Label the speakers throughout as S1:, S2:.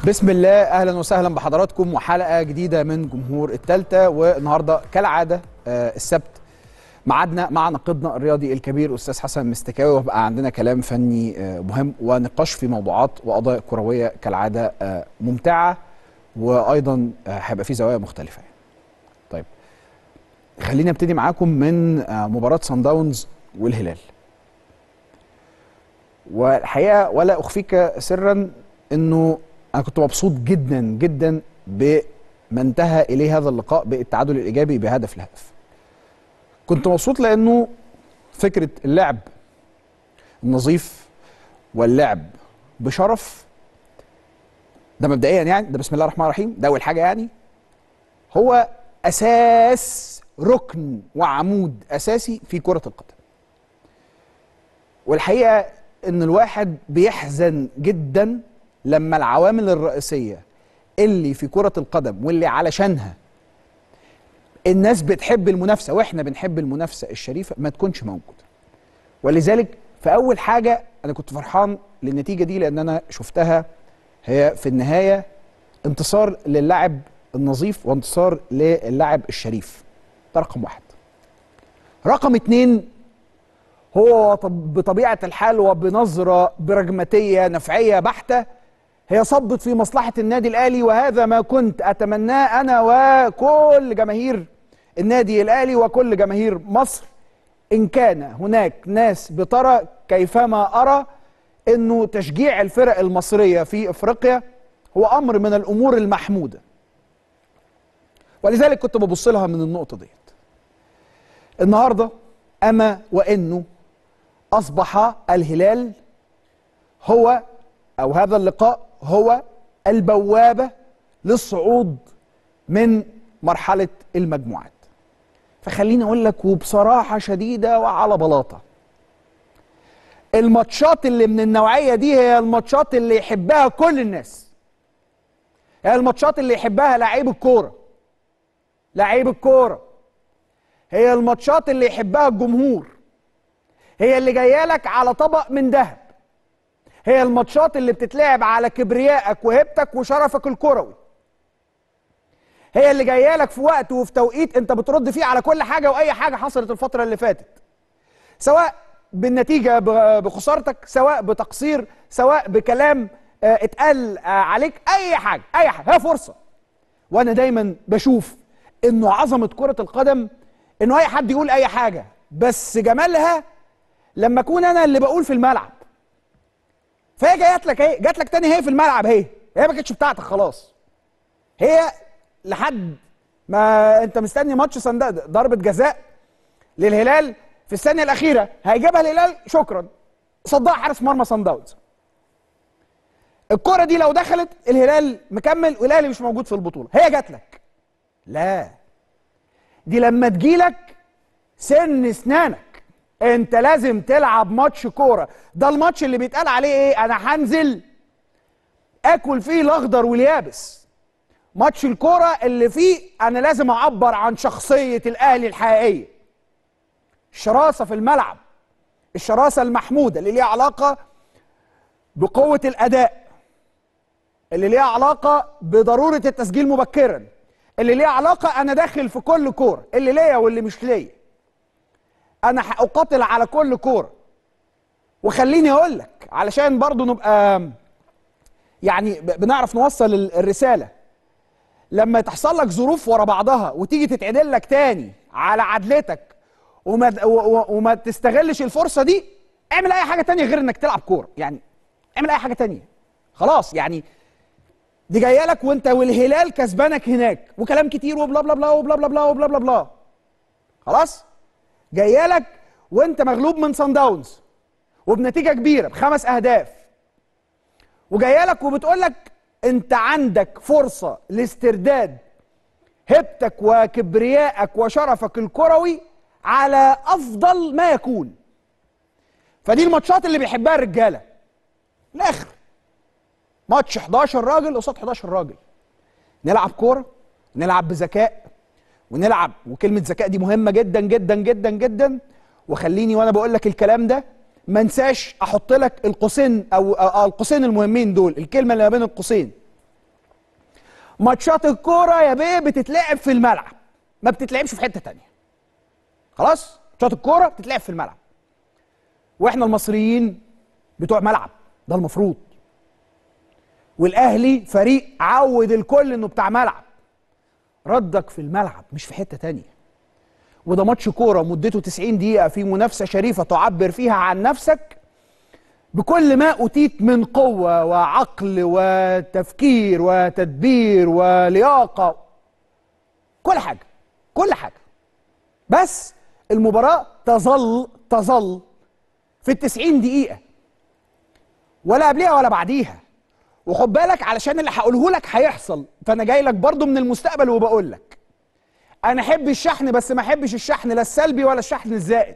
S1: بسم الله اهلا وسهلا بحضراتكم وحلقه جديده من جمهور التالتة والنهارده كالعاده آه، السبت ميعادنا مع ناقدنا الرياضي الكبير استاذ حسن مستكاوي وبقى عندنا كلام فني آه، مهم ونقاش في موضوعات وقضايا كرويه كالعاده آه، ممتعه وايضا آه، هيبقى في زوايا مختلفه يعني. طيب خلينا نبتدي معاكم من آه، مباراه سان داونز والهلال والحقيقه ولا اخفيك سرا انه انا كنت مبسوط جدا جدا بما انتهى اليه هذا اللقاء بالتعادل الايجابي بهدف لهدف كنت مبسوط لانه فكره اللعب النظيف واللعب بشرف ده مبدئيا يعني ده بسم الله الرحمن الرحيم ده اول حاجه يعني هو اساس ركن وعمود اساسي في كره القدم والحقيقه ان الواحد بيحزن جدا لما العوامل الرئيسيه اللي في كره القدم واللي علشانها الناس بتحب المنافسه واحنا بنحب المنافسه الشريفه ما تكونش موجوده ولذلك في اول حاجه انا كنت فرحان للنتيجه دي لان انا شفتها هي في النهايه انتصار للاعب النظيف وانتصار للاعب الشريف ده رقم واحد رقم اتنين هو طب- بطبيعه الحال وبنظره برجماتيه نفعيه بحته هي صبت في مصلحه النادي الاهلي وهذا ما كنت اتمناه انا وكل جماهير النادي الاهلي وكل جماهير مصر ان كان هناك ناس بترى كيفما ارى انه تشجيع الفرق المصريه في افريقيا هو امر من الامور المحموده ولذلك كنت ببص لها من النقطه ديت النهارده اما وانه اصبح الهلال هو او هذا اللقاء هو البوابه للصعود من مرحله المجموعات فخليني اقول لك وبصراحه شديده وعلى بلاطه الماتشات اللي من النوعيه دي هي الماتشات اللي يحبها كل الناس هي الماتشات اللي يحبها لعيب الكوره لعيب الكوره هي الماتشات اللي يحبها الجمهور هي اللي جايه لك على طبق من ذهب هي الماتشات اللي بتتلعب على كبريائك وهيبتك وشرفك الكروي هي اللي جايه لك في وقت وفي توقيت انت بترد فيه على كل حاجه واي حاجه حصلت الفتره اللي فاتت سواء بالنتيجه ب- بخسارتك سواء بتقصير سواء بكلام آه، اتقال آه، عليك اي حاجه اي حاجه هي فرصه وانا دايما بشوف انه عظمه كره القدم انه اي حد يقول اي حاجه بس جمالها لما اكون انا اللي بقول في الملعب فهي جات لك اهي جات لك تاني هي في الملعب اهي هي ما كانتش بتاعتك خلاص هي لحد ما انت مستني ماتش صن داونز، ضربه جزاء للهلال في الثانيه الاخيره هيجيبها الهلال شكرا صدها حارس مرمى صن داونز الكره دي لو دخلت الهلال مكمل والاهلي مش موجود في البطوله هي جات لك لا دي لما تجيلك سن اسنانك انت لازم تلعب ماتش كوره ده الماتش اللي بيتقال عليه ايه انا هنزل اكل فيه الاخضر واليابس ماتش الكوره اللي فيه انا لازم اعبر عن شخصيه الاهلي الحقيقيه الشراسه في الملعب الشراسه المحموده اللي ليها علاقه بقوه الاداء اللي ليها علاقه بضروره التسجيل مبكرا اللي ليها علاقه انا داخل في كل كوره اللي ليا واللي مش ليا انا هقاتل على كل كوره وخليني اقول لك علشان برضو نبقى يعني ب- بنعرف نوصل ال- الرساله لما تحصل لك ظروف ورا بعضها وتيجي تتعدل لك تاني على عدلتك وما و- و- وما تستغلش الفرصه دي اعمل اي حاجه تانية غير انك تلعب كوره يعني اعمل اي حاجه تانية خلاص يعني دي جايه لك وانت والهلال كسبانك هناك وكلام كتير وبلا بلا بلا وبلا بلا بلا وبلا بلا بلا خلاص جايه لك وانت مغلوب من سان داونز وبنتيجه كبيره بخمس اهداف وجايه لك وبتقول لك انت عندك فرصه لاسترداد هيبتك وكبريائك وشرفك الكروي على افضل ما يكون فدي الماتشات اللي بيحبها الرجاله الاخر ماتش 11 راجل قصاد 11 راجل نلعب كوره نلعب بذكاء ونلعب وكلمه ذكاء دي مهمه جدا جدا جدا جدا وخليني وانا بقول لك الكلام ده ما انساش احط لك القوسين او أو القوسين المهمين دول الكلمه اللي ما بين القوسين ماتشات الكوره يا بيه بتتلعب في الملعب ما بتتلعبش في حته تانية خلاص ماتشات الكوره بتتلعب في الملعب واحنا المصريين بتوع ملعب ده المفروض والاهلي فريق عود الكل انه بتاع ملعب ردك في الملعب مش في حته تانية وده ماتش كوره مدته 90 دقيقه في منافسه شريفه تعبر فيها عن نفسك بكل ما أوتيت من قوة وعقل وتفكير وتدبير ولياقة كل حاجة كل حاجة بس المباراة تظل تظل في التسعين دقيقة ولا قبلها ولا بعديها وخد بالك علشان اللي هقوله لك هيحصل فأنا جاي لك برضو من المستقبل وبقول لك أنا أحب الشحن بس ما أحبش الشحن لا السلبي ولا الشحن الزائد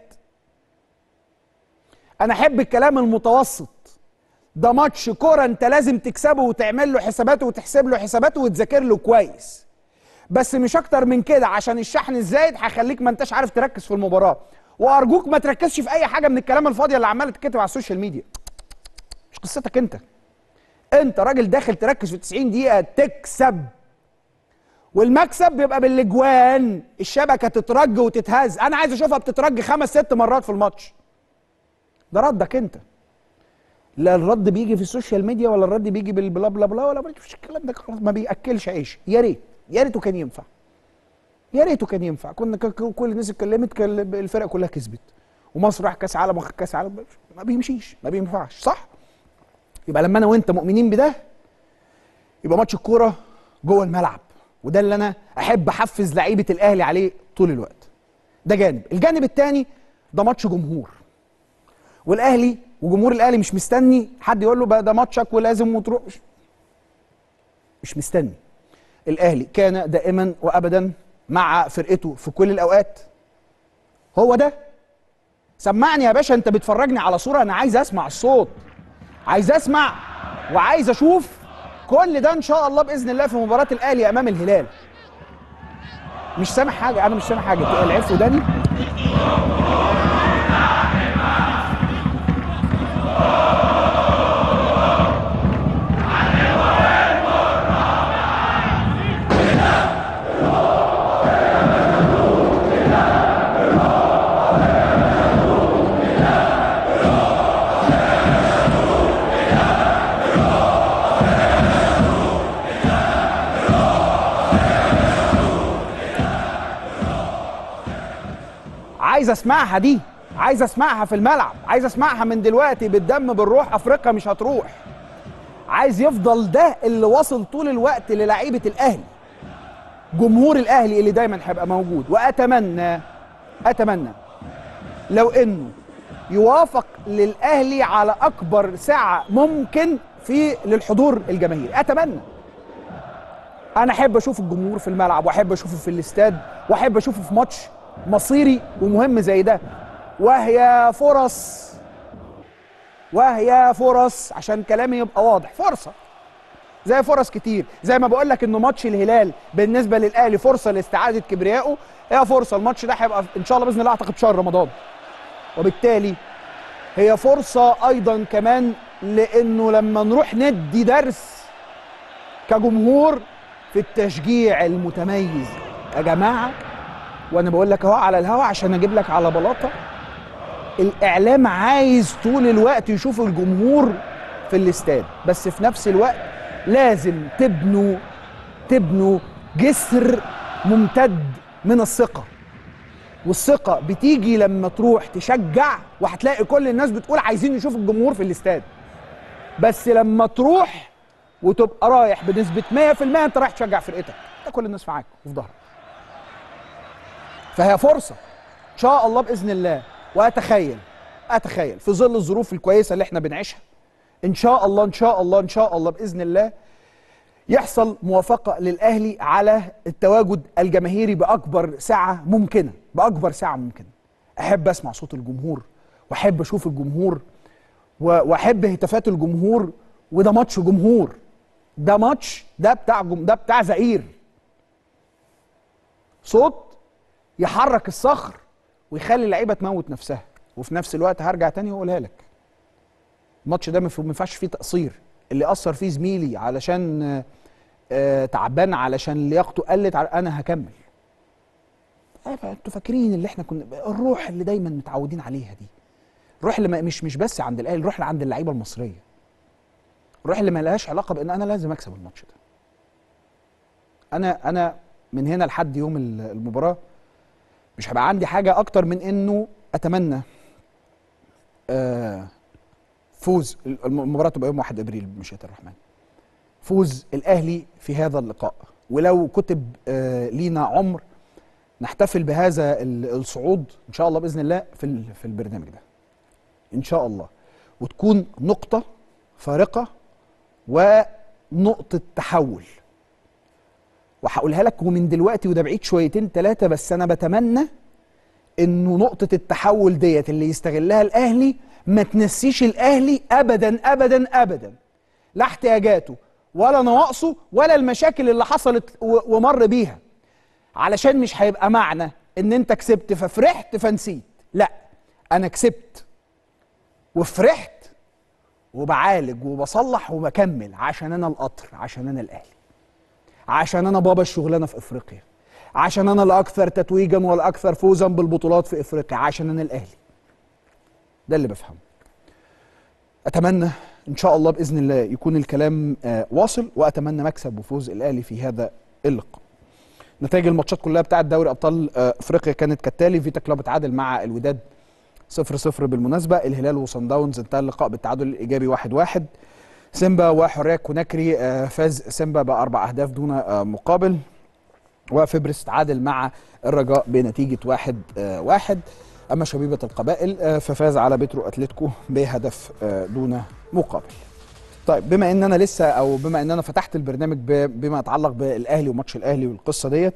S1: انا احب الكلام المتوسط ده ماتش كوره انت لازم تكسبه وتعمل له حساباته وتحسب له حساباته وتذاكر له كويس بس مش اكتر من كده عشان الشحن الزايد هيخليك ما انتش عارف تركز في المباراه وارجوك ما تركزش في اي حاجه من الكلام الفاضي اللي عماله تتكتب على السوشيال ميديا مش قصتك انت انت راجل داخل تركز في 90 دقيقه تكسب والمكسب بيبقى بالاجوان الشبكه تترج وتتهز انا عايز اشوفها بتترج خمس ست مرات في الماتش ده ردك انت لا الرد بيجي في السوشيال ميديا ولا الرد بيجي بالبلا بلا بلا ولا مفيش الكلام ده خلاص ما بياكلش عيش يا ريت يا ريته كان ينفع يا ريته كان ينفع كنا ك- ك- كل الناس اتكلمت كان الفرق كلها كسبت ومصر راح كاس عالم واخد كاس عالم ما بيمشيش ما بينفعش صح يبقى لما انا وانت مؤمنين بده يبقى ماتش الكوره جوه الملعب وده اللي انا احب احفز لعيبه الاهلي عليه طول الوقت ده جانب الجانب الثاني ده ماتش جمهور والاهلي وجمهور الاهلي مش مستني حد يقول له بقى ده ماتشك ولازم وتروح مش, مش مستني الاهلي كان دائما وابدا مع فرقته في كل الاوقات هو ده سمعني يا باشا انت بتفرجني على صوره انا عايز اسمع الصوت عايز اسمع وعايز اشوف كل ده ان شاء الله باذن الله في مباراه الاهلي امام الهلال مش سامع حاجه انا مش سامع حاجه العيب في وداني عايز اسمعها دي عايز اسمعها في الملعب عايز اسمعها من دلوقتي بالدم بالروح افريقيا مش هتروح عايز يفضل ده اللي واصل طول الوقت للعيبه الاهلي جمهور الاهلي اللي دايما هيبقى موجود واتمنى اتمنى لو انه يوافق للاهلي على اكبر سعه ممكن في للحضور الجماهيري اتمنى انا احب اشوف الجمهور في الملعب واحب اشوفه في الاستاد واحب اشوفه في ماتش مصيري ومهم زي ده وهي فرص وهي فرص عشان كلامي يبقى واضح فرصه زي فرص كتير زي ما بقول لك انه ماتش الهلال بالنسبه للاهلي فرصه لاستعاده كبريائه هي فرصه الماتش ده هيبقى ان شاء الله باذن الله اعتقد شهر رمضان وبالتالي هي فرصه ايضا كمان لانه لما نروح ندي درس كجمهور في التشجيع المتميز يا جماعه وانا بقول لك اهو على الهوا عشان اجيب لك على بلاطه الاعلام عايز طول الوقت يشوف الجمهور في الاستاد بس في نفس الوقت لازم تبنوا تبنوا جسر ممتد من الثقه والثقه بتيجي لما تروح تشجع وهتلاقي كل الناس بتقول عايزين نشوف الجمهور في الاستاد بس لما تروح وتبقى رايح بنسبه 100% انت رايح تشجع فرقتك ده كل الناس معاك وفي ظهرك فهي فرصه ان شاء الله باذن الله واتخيل اتخيل في ظل الظروف الكويسه اللي احنا بنعيشها ان شاء الله ان شاء الله ان شاء الله باذن الله يحصل موافقه للاهلي على التواجد الجماهيري باكبر سعه ممكنه باكبر سعه ممكنه احب اسمع صوت الجمهور واحب اشوف الجمهور و- واحب هتافات الجمهور وده ماتش جمهور ده ماتش ده بتاع جم... ده بتاع زئير صوت يحرك الصخر ويخلي اللعيبه تموت نفسها وفي نفس الوقت هرجع تاني واقولها لك الماتش ده ما في- ما ينفعش فيه تقصير اللي اثر فيه زميلي علشان آه، آه تعبان علشان لياقته قلت على انا هكمل أيوة، انتوا فاكرين اللي احنا كنا الروح اللي دايما متعودين عليها دي الروح اللي ما- مش مش بس عند الاهلي الروح اللي عند اللعيبه المصريه الروح اللي ما لهاش علاقه بان انا لازم اكسب الماتش ده انا انا من هنا لحد يوم ال- المباراه مش هيبقى عندي حاجه اكتر من انه اتمنى آه فوز الم- المباراه تبقى يوم 1 ابريل بمشيئه الرحمن فوز الاهلي في هذا اللقاء ولو كتب آه لينا عمر نحتفل بهذا ال- الصعود ان شاء الله باذن الله في ال- في البرنامج ده ان شاء الله وتكون نقطه فارقه ونقطه تحول وهقولها لك ومن دلوقتي وده بعيد شويتين ثلاثه بس انا بتمنى انه نقطه التحول ديت اللي يستغلها الاهلي ما تنسيش الاهلي ابدا ابدا ابدا لا احتياجاته ولا نواقصه ولا المشاكل اللي حصلت و- ومر بيها علشان مش هيبقى معنى ان انت كسبت ففرحت فنسيت لا انا كسبت وفرحت وبعالج وبصلح وبكمل عشان انا القطر عشان انا الاهلي عشان انا بابا الشغلانه في افريقيا عشان انا الاكثر تتويجا والاكثر فوزا بالبطولات في افريقيا عشان انا الاهلي ده اللي بفهمه اتمنى ان شاء الله باذن الله يكون الكلام آه واصل واتمنى مكسب وفوز الاهلي في هذا اللقاء نتائج الماتشات كلها بتاعه دوري ابطال آه افريقيا كانت كالتالي فيتا كلوب اتعادل مع الوداد 0 0 بالمناسبه الهلال وصن داونز انتهى اللقاء بالتعادل الايجابي 1 1 سيمبا وحريه كوناكري آه فاز سيمبا باربع اهداف دون آه مقابل وفبرس تعادل مع الرجاء بنتيجه 1 آه 1 اما شبيبه القبائل آه ففاز على بيترو اتلتيكو بهدف آه دون مقابل طيب بما ان انا لسه او بما ان انا فتحت البرنامج ب- بما يتعلق بالاهلي وماتش الاهلي والقصه ديت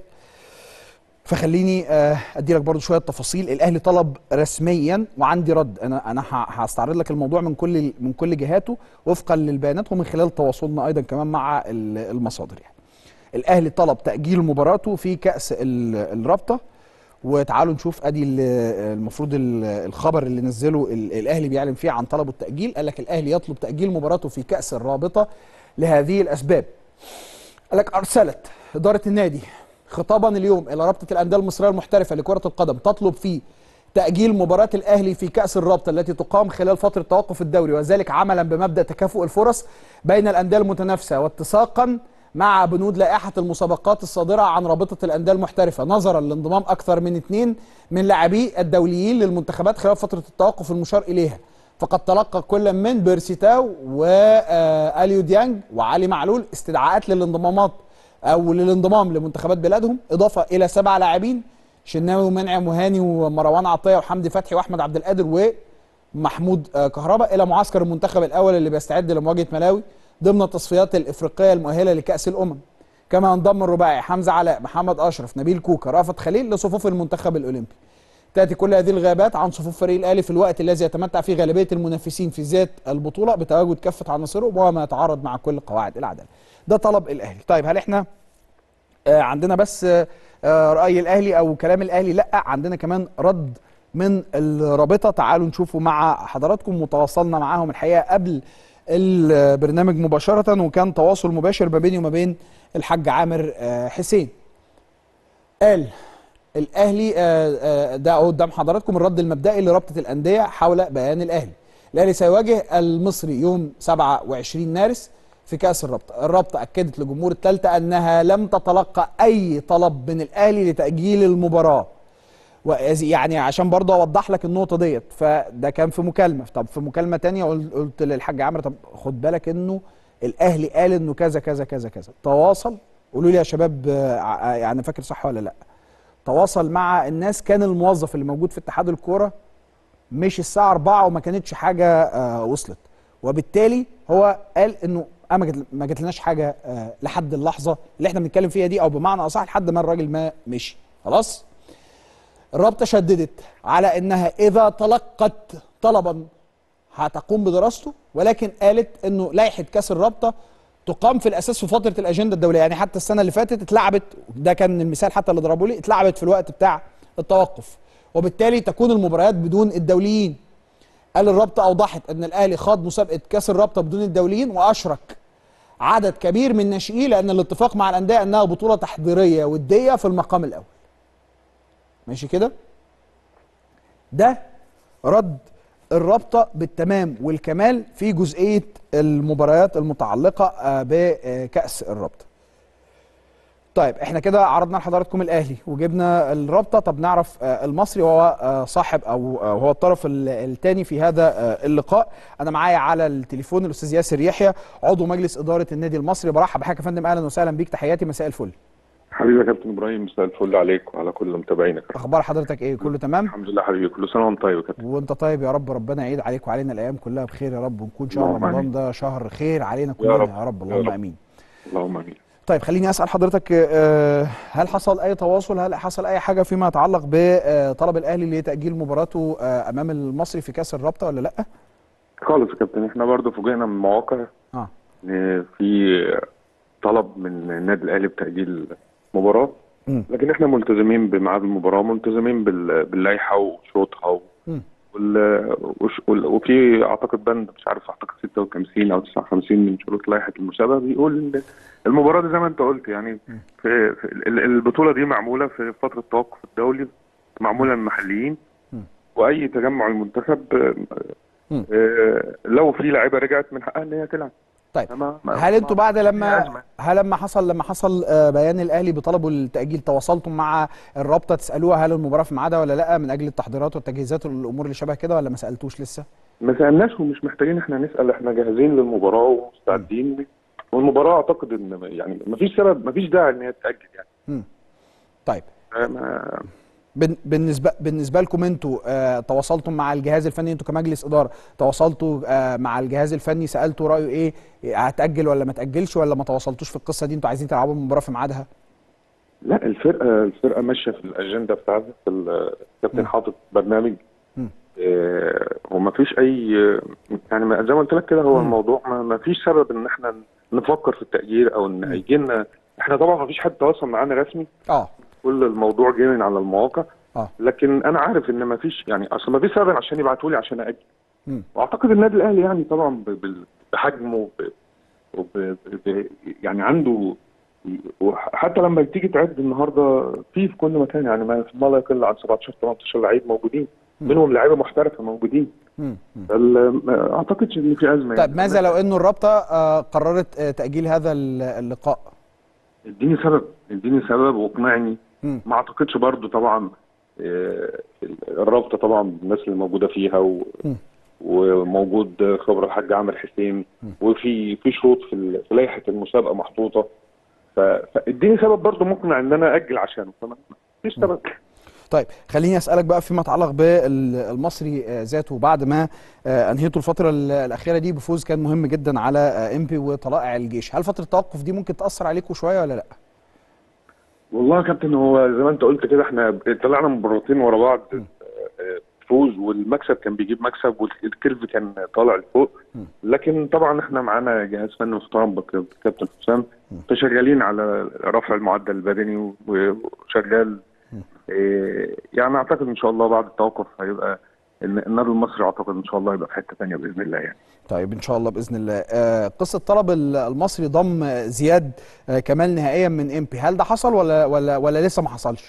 S1: فخليني آه، ادي لك برضو شويه تفاصيل الاهلي طلب رسميا وعندي رد انا انا ه- هستعرض لك الموضوع من كل من كل جهاته وفقا للبيانات ومن خلال تواصلنا ايضا كمان مع ال- المصادر يعني الاهلي طلب تاجيل مباراته في كاس ال- الرابطه وتعالوا نشوف ادي ال- المفروض ال- الخبر اللي نزله ال- الاهلي بيعلن فيه عن طلبه التاجيل قال لك الاهلي يطلب تاجيل مباراته في كاس الرابطه لهذه الاسباب قال لك ارسلت اداره النادي خطابا اليوم الى رابطه الانديه المصريه المحترفه لكره القدم تطلب فيه تاجيل مباراه الاهلي في كاس الرابطه التي تقام خلال فتره توقف الدوري وذلك عملا بمبدا تكافؤ الفرص بين الانديه المتنافسه واتساقا مع بنود لائحه المسابقات الصادره عن رابطه الانديه المحترفه نظرا لانضمام اكثر من اثنين من لاعبي الدوليين للمنتخبات خلال فتره التوقف المشار اليها فقد تلقى كل من بيرسيتاو واليو ديانج وعلي معلول استدعاءات للانضمامات او للانضمام لمنتخبات بلادهم اضافه الى سبع لاعبين شناوي ومنعم وهاني ومروان عطيه وحمدي فتحي واحمد عبد القادر ومحمود آه، كهربا الى معسكر المنتخب الاول اللي بيستعد لمواجهه ملاوي ضمن التصفيات الافريقيه المؤهله لكاس الامم كما انضم الرباعي حمزه علاء محمد اشرف نبيل كوكا رافت خليل لصفوف المنتخب الاولمبي تاتي كل هذه الغيابات عن صفوف فريق الاهلي في الوقت الذي يتمتع فيه غالبيه المنافسين في ذات البطوله بتواجد كافه عناصره وما يتعارض مع كل قواعد العداله. ده طلب الاهلي. طيب هل احنا آه، عندنا بس آه، آه، راي الاهلي او كلام الاهلي؟ لا عندنا كمان رد من الرابطه تعالوا نشوفه مع حضراتكم وتواصلنا معاهم الحقيقه قبل البرنامج مباشره وكان تواصل مباشر ما بيني وما بين الحاج عامر آه، حسين. قال الاهلي آه، آه، ده أهو قدام حضراتكم الرد المبدئي لرابطه الانديه حول بيان الاهلي الاهلي سيواجه المصري يوم 27 مارس في كاس الرابطه الرابطه اكدت لجمهور الثالثه انها لم تتلقى اي طلب من الاهلي لتاجيل المباراه وإذ- يعني عشان برضه اوضح لك النقطه ديت فده كان في مكالمه طب في مكالمه تانية قلت قلت للحاج عمرو طب خد بالك انه الاهلي قال انه كذا كذا كذا كذا تواصل قولوا لي يا شباب آه، ع- يعني فاكر صح ولا لا تواصل مع الناس كان الموظف اللي موجود في اتحاد الكوره مش الساعه 4 وما كانتش حاجه آه وصلت وبالتالي هو قال انه أنا ما جت- ما جاتلناش حاجه آه لحد اللحظه اللي احنا بنتكلم فيها دي او بمعنى اصح لحد ما الراجل ما مشي خلاص الرابطه شددت على انها اذا تلقت طلبا هتقوم بدراسته ولكن قالت انه لائحه كاس الرابطه تقام في الاساس في فتره الاجنده الدوليه يعني حتى السنه اللي فاتت اتلعبت ده كان المثال حتى اللي ضربوا لي اتلعبت في الوقت بتاع التوقف وبالتالي تكون المباريات بدون الدوليين قال الرابطه اوضحت ان الاهلي خاض مسابقه كاس الرابطه بدون الدوليين واشرك عدد كبير من ناشئيه لان الاتفاق مع الانديه انها بطوله تحضيريه وديه في المقام الاول ماشي كده ده رد الرابطه بالتمام والكمال في جزئيه المباريات المتعلقه آه، بكاس الرابطه طيب احنا كده عرضنا لحضراتكم الاهلي وجبنا الرابطه طب نعرف آه، المصري وهو آه، صاحب او آه، هو الطرف الثاني في هذا آه، اللقاء انا معايا على التليفون الاستاذ ياسر يحيى عضو مجلس اداره النادي المصري برحب بحضرتك يا فندم اهلا وسهلا بيك تحياتي مساء الفل
S2: حبيبي يا كابتن ابراهيم مساء الفل عليك وعلى كل متابعينك
S1: اخبار حضرتك ايه كله تمام
S2: الحمد لله حبيبي كل سنه وانت طيب يا كابتن
S1: وانت طيب يا رب ربنا يعيد عليك وعلينا الايام كلها بخير يا رب ونكون شهر
S2: اللهم
S1: رمضان
S2: آمين.
S1: ده شهر خير علينا كلنا
S2: رب.
S1: يا رب
S2: يا
S1: اللهم
S2: رب.
S1: امين
S2: اللهم امين
S1: طيب خليني اسال حضرتك آه، هل حصل اي تواصل هل حصل اي حاجه فيما يتعلق بطلب الاهلي لتاجيل مباراته آه، امام المصري في كاس الرابطه ولا لا
S2: خالص يا كابتن احنا برضه فوجئنا من مواقع
S1: اه
S2: ان في طلب من النادي الاهلي بتاجيل مباراه
S1: مم.
S2: لكن احنا ملتزمين بميعاد المباراه ملتزمين بال- باللائحه وشروطها و...
S1: مم.
S2: وال... وش... وال... وفي اعتقد بند مش عارف اعتقد 56 او 59 من شروط لائحه المسابقه بيقول ان المباراه دي زي ما انت قلت يعني في, في ال- البطوله دي معموله في فتره التوقف الدولي معموله للمحليين
S1: مم.
S2: واي تجمع المنتخب آه،
S1: مم.
S2: آه، لو في لعيبه رجعت من حقها ان هي تلعب
S1: طيب
S2: ما- ما-
S1: هل انتوا بعد
S2: هي
S1: لما
S2: أزمة.
S1: هل لما حصل لما حصل آه، بيان الاهلي بطلبه التاجيل تواصلتم مع الرابطه تسالوها هل المباراه في ميعادها ولا لا من اجل التحضيرات والتجهيزات والامور اللي شبه كده ولا ما سالتوش لسه
S2: ما سالناش ومش محتاجين احنا نسال احنا جاهزين للمباراه ومستعدين والمباراه اعتقد ان يعني ما فيش سبب ما فيش داعي ان هي تتاجل يعني
S1: طيب
S2: ما
S1: بن- بالنسبه بالنسبه لكم انتوا آه تواصلتم مع الجهاز الفني انتوا كمجلس اداره تواصلتوا آه مع الجهاز الفني سالتوا رايه ايه هتاجل ولا ما تاجلش ولا ما تواصلتوش في القصه دي انتوا عايزين تلعبوا المباراه في ميعادها
S2: لا الفرقه الفرقه ماشيه في الاجنده بتاعتها في ال- الكابتن حاطط برنامج
S1: مم.
S2: آه، وما فيش اي يعني ما- زي ما قلت لك كده هو
S1: مم.
S2: الموضوع ما, ما فيش سبب ان احنا نفكر في التاجيل او ان هيجي لنا احنا طبعا ما فيش حد تواصل معانا رسمي
S1: اه
S2: كل الموضوع جاي من على المواقع
S1: اه
S2: لكن انا عارف ان ما فيش يعني اصل ما فيش سبب عشان يبعتوا لي عشان اجل
S1: مم.
S2: واعتقد النادي الاهلي يعني طبعا ب- بال- بحجمه وب- وب- ب- يعني عنده وحتى لما تيجي تعد النهارده في في كل مكان يعني ما ما لا يقل عن 17 18 لعيب موجودين منهم لعيبه محترفه موجودين
S1: مم. مم.
S2: فال- ما اعتقدش ان في ازمه
S1: طيب ماذا لو انه الرابطه آه قررت آه تاجيل هذا ال- اللقاء
S2: اديني سبب اديني سبب واقنعني
S1: مم.
S2: ما اعتقدش برضو طبعا آه، الرابطه طبعا الناس اللي موجوده فيها و
S1: مم.
S2: وموجود خبره الحاج عامر حسين وفي في شروط في ال- في لائحه المسابقه محطوطه ف- فاديني سبب برضو مقنع ان انا اجل عشانه فما فيش سبب
S1: طيب خليني اسالك بقى فيما يتعلق بالمصري آه، ذاته بعد ما آه، انهيتوا الفتره ال- الاخيره دي بفوز كان مهم جدا على آه، امبي وطلائع الجيش هل فتره التوقف دي ممكن تاثر عليكم شويه ولا لا
S2: والله يا كابتن هو زي ما انت قلت كده احنا طلعنا مباراتين ورا بعض آه، آه، فوز والمكسب كان بيجيب مكسب والكيرف كان طالع لفوق لكن طبعا احنا معانا جهاز فني محترم بك- كابتن حسام فشغالين على رفع المعدل البدني و- وشغال آه، يعني اعتقد ان شاء الله بعد التوقف هيبقى ان النادي المصري اعتقد ان شاء الله يبقى في حته ثانيه باذن الله يعني
S1: طيب ان شاء الله باذن الله آه، قصه طلب ال- المصري ضم آه، زياد آه، كمال نهائيا من امبي هل ده حصل ولا ولا ولا لسه ما حصلش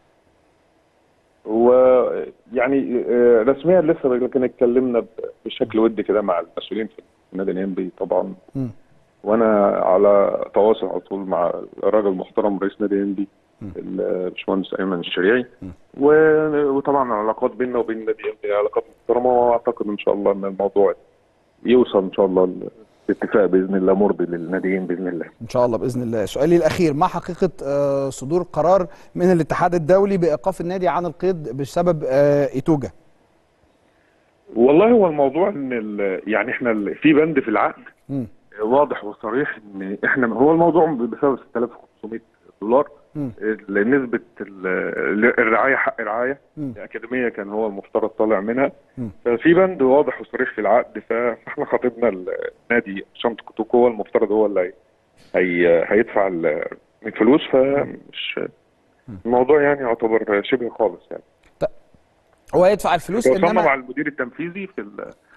S2: ويعني آه، رسميا لسه لكن اتكلمنا ب- بشكل ودي كده مع المسؤولين في النادي الانبي طبعا
S1: مم.
S2: وانا على تواصل على طول مع الراجل المحترم رئيس نادي انبي الباشمهندس ايمن الشريعي و- وطبعا العلاقات بيننا وبين نادي انبي علاقات محترمه واعتقد ان شاء الله ان الموضوع يوصل ان شاء الله لاتفاق باذن الله مرضي للناديين باذن الله
S1: ان شاء الله باذن الله سؤالي الاخير ما حقيقه آه، صدور قرار من الاتحاد الدولي بايقاف النادي عن القيد بسبب آه، ايتوجا
S2: والله هو الموضوع ان ال- يعني احنا ال- في بند في العقد
S1: مم.
S2: واضح وصريح ان احنا هو الموضوع بسبب 6500 دولار
S1: مم.
S2: نسبة ال- الرعاية حق رعاية
S1: مم.
S2: الأكاديمية كان هو المفترض طالع منها
S1: مم.
S2: ففي بند واضح وصريح في العقد ف- فاحنا خاطبنا النادي عشان كوتوكو هو المفترض هو اللي هي هي هيدفع ال- الفلوس فمش الموضوع يعني يعتبر شبه خالص يعني
S1: هو يدفع الفلوس
S2: وصلنا
S1: انما
S2: مع المدير التنفيذي في ال-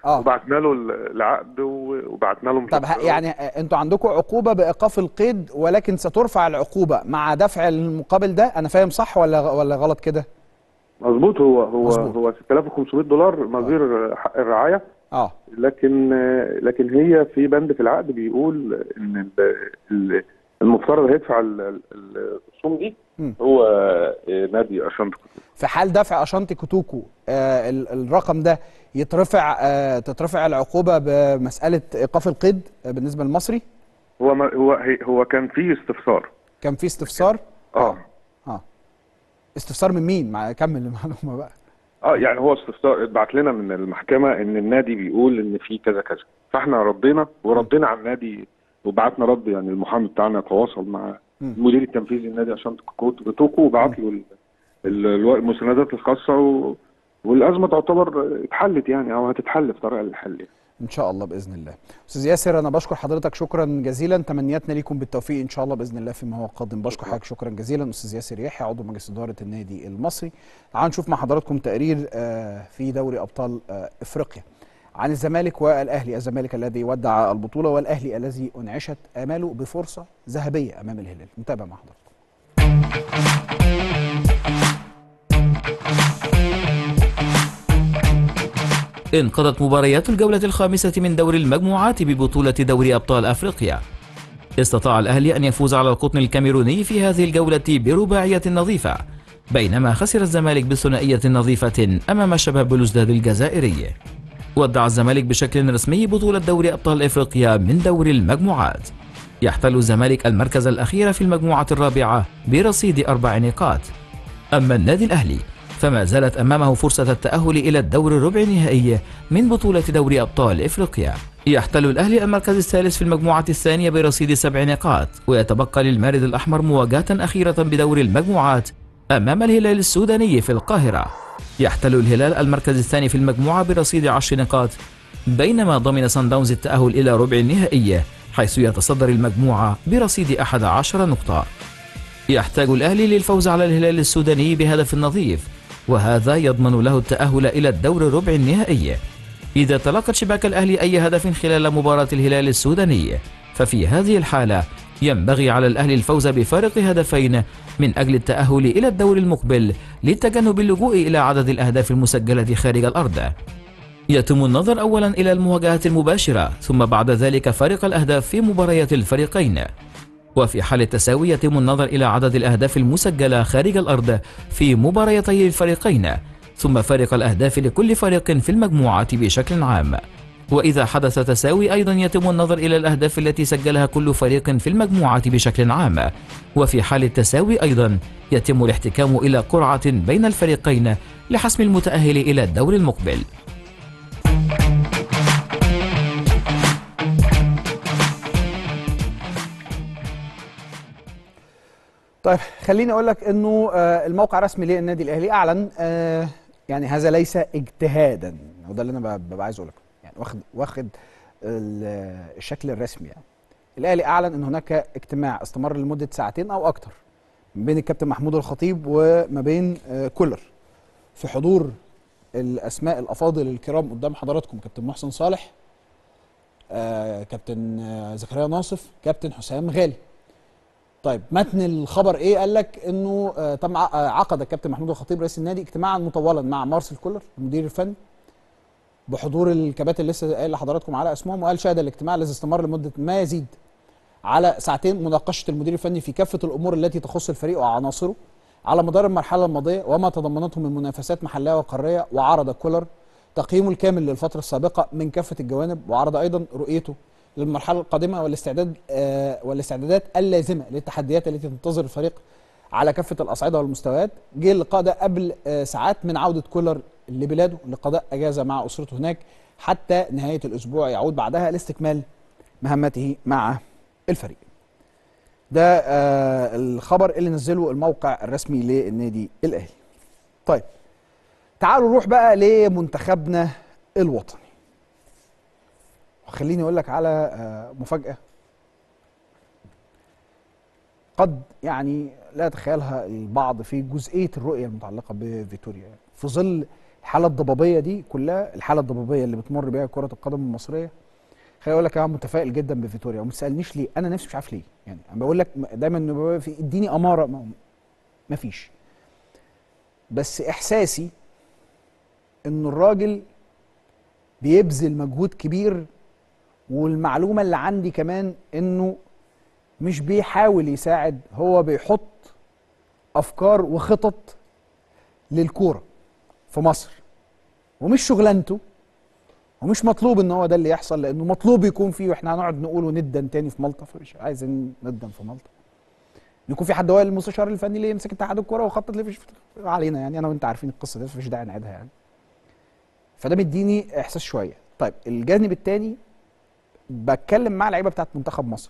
S1: آه.
S2: وبعتنا له العقد و- وبعتنا له
S1: طب ه-
S2: مذكرات.
S1: يعني آه، انتوا عندكم عقوبه بايقاف القيد ولكن سترفع العقوبه مع دفع المقابل ده انا فاهم صح ولا ولا غلط كده
S2: مظبوط هو هو
S1: مظبوط.
S2: هو 6500 دولار نظير حق الرعايه
S1: اه
S2: لكن لكن هي في بند في العقد بيقول ان ال- ال- المفترض هيدفع ال- ال- الرسوم دي
S1: مم.
S2: هو نادي اشانتي
S1: في حال دفع اشانتي كوتوكو آه ال- الرقم ده يترفع آه تترفع العقوبه بمساله ايقاف القيد آه بالنسبه للمصري
S2: هو ما هو هي- هو كان في استفسار
S1: كان في استفسار
S2: اه
S1: اه استفسار من مين مع كمل المعلومه بقى
S2: اه يعني هو استفسار اتبعت لنا من المحكمه ان النادي بيقول ان في كذا كذا فاحنا ردينا وردينا على النادي وبعتنا رد يعني المحامي بتاعنا تواصل مع
S1: مم.
S2: المدير التنفيذي النادي عشان توكو وبعت له ال- ال- الو- المساندات الخاصه و... والازمه تعتبر اتحلت يعني او هتتحل في طريقه للحل يعني.
S1: ان شاء الله باذن الله استاذ ياسر انا بشكر حضرتك شكرا جزيلا تمنياتنا ليكم بالتوفيق ان شاء الله باذن الله فيما هو قادم بشكر حضرتك شكرا جزيلا استاذ ياسر يحيى عضو مجلس اداره النادي المصري تعالوا نشوف مع حضراتكم تقرير آه، في دوري ابطال آه، افريقيا عن الزمالك والاهلي الزمالك الذي ودع البطوله والاهلي الذي انعشت اماله بفرصه ذهبيه امام الهلال نتابع مع حضراتكم
S3: انقضت مباريات الجولة الخامسة من دور المجموعات ببطولة دوري أبطال أفريقيا استطاع الأهلي أن يفوز على القطن الكاميروني في هذه الجولة برباعية نظيفة بينما خسر الزمالك بثنائية نظيفة أمام شباب بلوزداد الجزائري ودع الزمالك بشكل رسمي بطولة دوري أبطال إفريقيا من دور المجموعات يحتل الزمالك المركز الأخير في المجموعة الرابعة برصيد أربع نقاط أما النادي الأهلي فما زالت أمامه فرصة التأهل إلى الدور الربع النهائي من بطولة دوري أبطال إفريقيا يحتل الأهلي المركز الثالث في المجموعة الثانية برصيد سبع نقاط ويتبقى للمارد الأحمر مواجهة أخيرة بدور المجموعات أمام الهلال السوداني في القاهرة يحتل الهلال المركز الثاني في المجموعة برصيد عشر نقاط بينما ضمن صن داونز التأهل إلى ربع النهائي حيث يتصدر المجموعة برصيد أحد عشر نقطة يحتاج الأهلي للفوز على الهلال السوداني بهدف نظيف وهذا يضمن له التأهل إلى الدور الربع النهائي إذا تلقت شباك الأهلي أي هدف خلال مباراة الهلال السوداني ففي هذه الحالة ينبغي على الأهلي الفوز بفارق هدفين من أجل التأهل إلى الدور المقبل لتجنب اللجوء إلى عدد الأهداف المسجلة خارج الأرض يتم النظر أولا إلى المواجهات المباشرة ثم بعد ذلك فارق الأهداف في مباريات الفريقين وفي حال التساوي يتم النظر إلى عدد الأهداف المسجلة خارج الأرض في مباريتي الفريقين ثم فارق الأهداف لكل فريق في المجموعة بشكل عام وإذا حدث تساوي أيضا يتم النظر إلى الأهداف التي سجلها كل فريق في المجموعة بشكل عام وفي حال التساوي أيضا يتم الاحتكام إلى قرعة بين الفريقين لحسم المتأهل إلى الدور المقبل
S1: طيب خليني اقول لك انه آه، الموقع الرسمي للنادي الاهلي اعلن آه، يعني هذا ليس اجتهادا وده اللي انا ب- ببقى عايز اقول لك يعني واخد واخد ال- الشكل الرسمي يعني الاهلي اعلن ان هناك اجتماع استمر لمده ساعتين او اكتر ما بين الكابتن محمود الخطيب وما بين آه، كولر في حضور الاسماء الافاضل الكرام قدام حضراتكم كابتن محسن صالح آه، كابتن آه، زكريا ناصف كابتن حسام غالي طيب متن الخبر ايه قال لك انه آه، تم ع- آه، عقد الكابتن محمود الخطيب رئيس النادي اجتماعا مطولا مع مارسيل كولر المدير الفني بحضور الكباتن اللي لسه قايل لحضراتكم على اسمهم وقال شهد الاجتماع الذي استمر لمده ما يزيد على ساعتين مناقشه المدير الفني في كافه الامور التي تخص الفريق وعناصره على مدار المرحله الماضيه وما تضمنته من منافسات محليه وقاريه وعرض كولر تقييمه الكامل للفتره السابقه من كافه الجوانب وعرض ايضا رؤيته للمرحله القادمه والاستعداد آه والاستعدادات اللازمه للتحديات التي تنتظر الفريق على كافه الاصعده والمستويات جه اللقاء ده قبل آه ساعات من عوده كولر لبلاده لقضاء اجازه مع اسرته هناك حتى نهايه الاسبوع يعود بعدها لاستكمال مهمته مع الفريق ده آه الخبر اللي نزله الموقع الرسمي للنادي الاهلي طيب تعالوا نروح بقى لمنتخبنا الوطني وخليني اقول لك على آه مفاجاه قد يعني لا يتخيلها البعض في جزئيه الرؤيه المتعلقه بفيتوريا في ظل الحاله الضبابيه دي كلها الحاله الضبابيه اللي بتمر بيها كره القدم المصريه خليني اقول لك انا متفائل جدا بفيتوريا وما تسالنيش ليه انا نفسي مش عارف ليه يعني انا بقول لك دايما إنه بيبقى في اديني اماره ما- ما فيش بس احساسي ان الراجل بيبذل مجهود كبير والمعلومه اللي عندي كمان انه مش بيحاول يساعد هو بيحط افكار وخطط للكوره في مصر ومش شغلانته ومش مطلوب ان هو ده اللي يحصل لانه مطلوب يكون فيه واحنا هنقعد نقول وندن تاني في مالطا فمش عايزين ندن في مالطا يكون في حد هو المستشار الفني اللي يمسك اتحاد الكوره ويخطط ليه علينا يعني انا وانت عارفين القصه دي مفيش داعي نعيدها يعني فده مديني احساس شويه طيب الجانب الثاني بتكلم مع لعيبه بتاعت منتخب مصر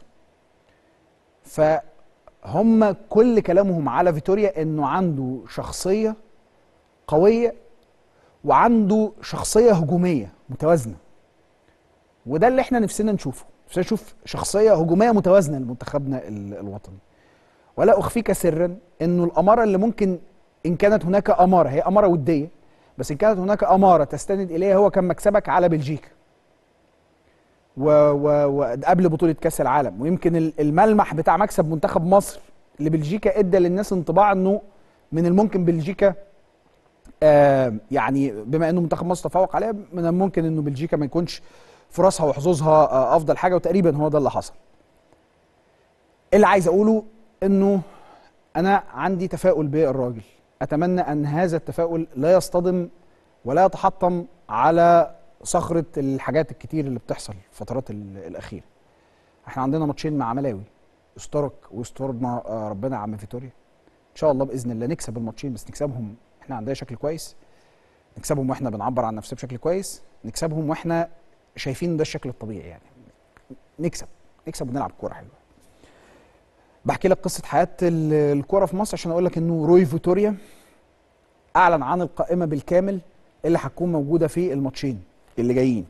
S1: فهم كل كلامهم على فيتوريا انه عنده شخصيه قويه وعنده شخصيه هجوميه متوازنه وده اللي احنا نفسنا نشوفه نفسنا نشوف شخصيه هجوميه متوازنه لمنتخبنا ال- الوطني ولا اخفيك سرا انه الاماره اللي ممكن ان كانت هناك اماره هي اماره وديه بس ان كانت هناك اماره تستند اليها هو كان مكسبك على بلجيكا و و وقبل بطوله كاس العالم ويمكن ال- الملمح بتاع مكسب منتخب مصر لبلجيكا ادى للناس انطباع انه من الممكن بلجيكا آه يعني بما انه منتخب مصر تفوق عليها من الممكن انه بلجيكا ما يكونش فرصها وحظوظها آه افضل حاجه وتقريبا هو ده اللي حصل. اللي عايز اقوله انه انا عندي تفاؤل بالراجل اتمنى ان هذا التفاؤل لا يصطدم ولا يتحطم على صخره الحاجات الكتير اللي بتحصل الفترات ال- الاخيره. احنا عندنا ماتشين مع ملاوي استرك واسترنا آه، ربنا يا عم فيتوريا. ان شاء الله باذن الله نكسب الماتشين بس نكسبهم احنا عندنا شكل كويس نكسبهم واحنا بنعبر عن نفسنا بشكل كويس نكسبهم واحنا شايفين ده الشكل الطبيعي يعني نكسب نكسب ونلعب كوره حلوه بحكي لك قصه حياه ال- الكوره في مصر عشان اقول لك انه روي فيتوريا اعلن عن القائمه بالكامل اللي هتكون موجوده في الماتشين اللي جايين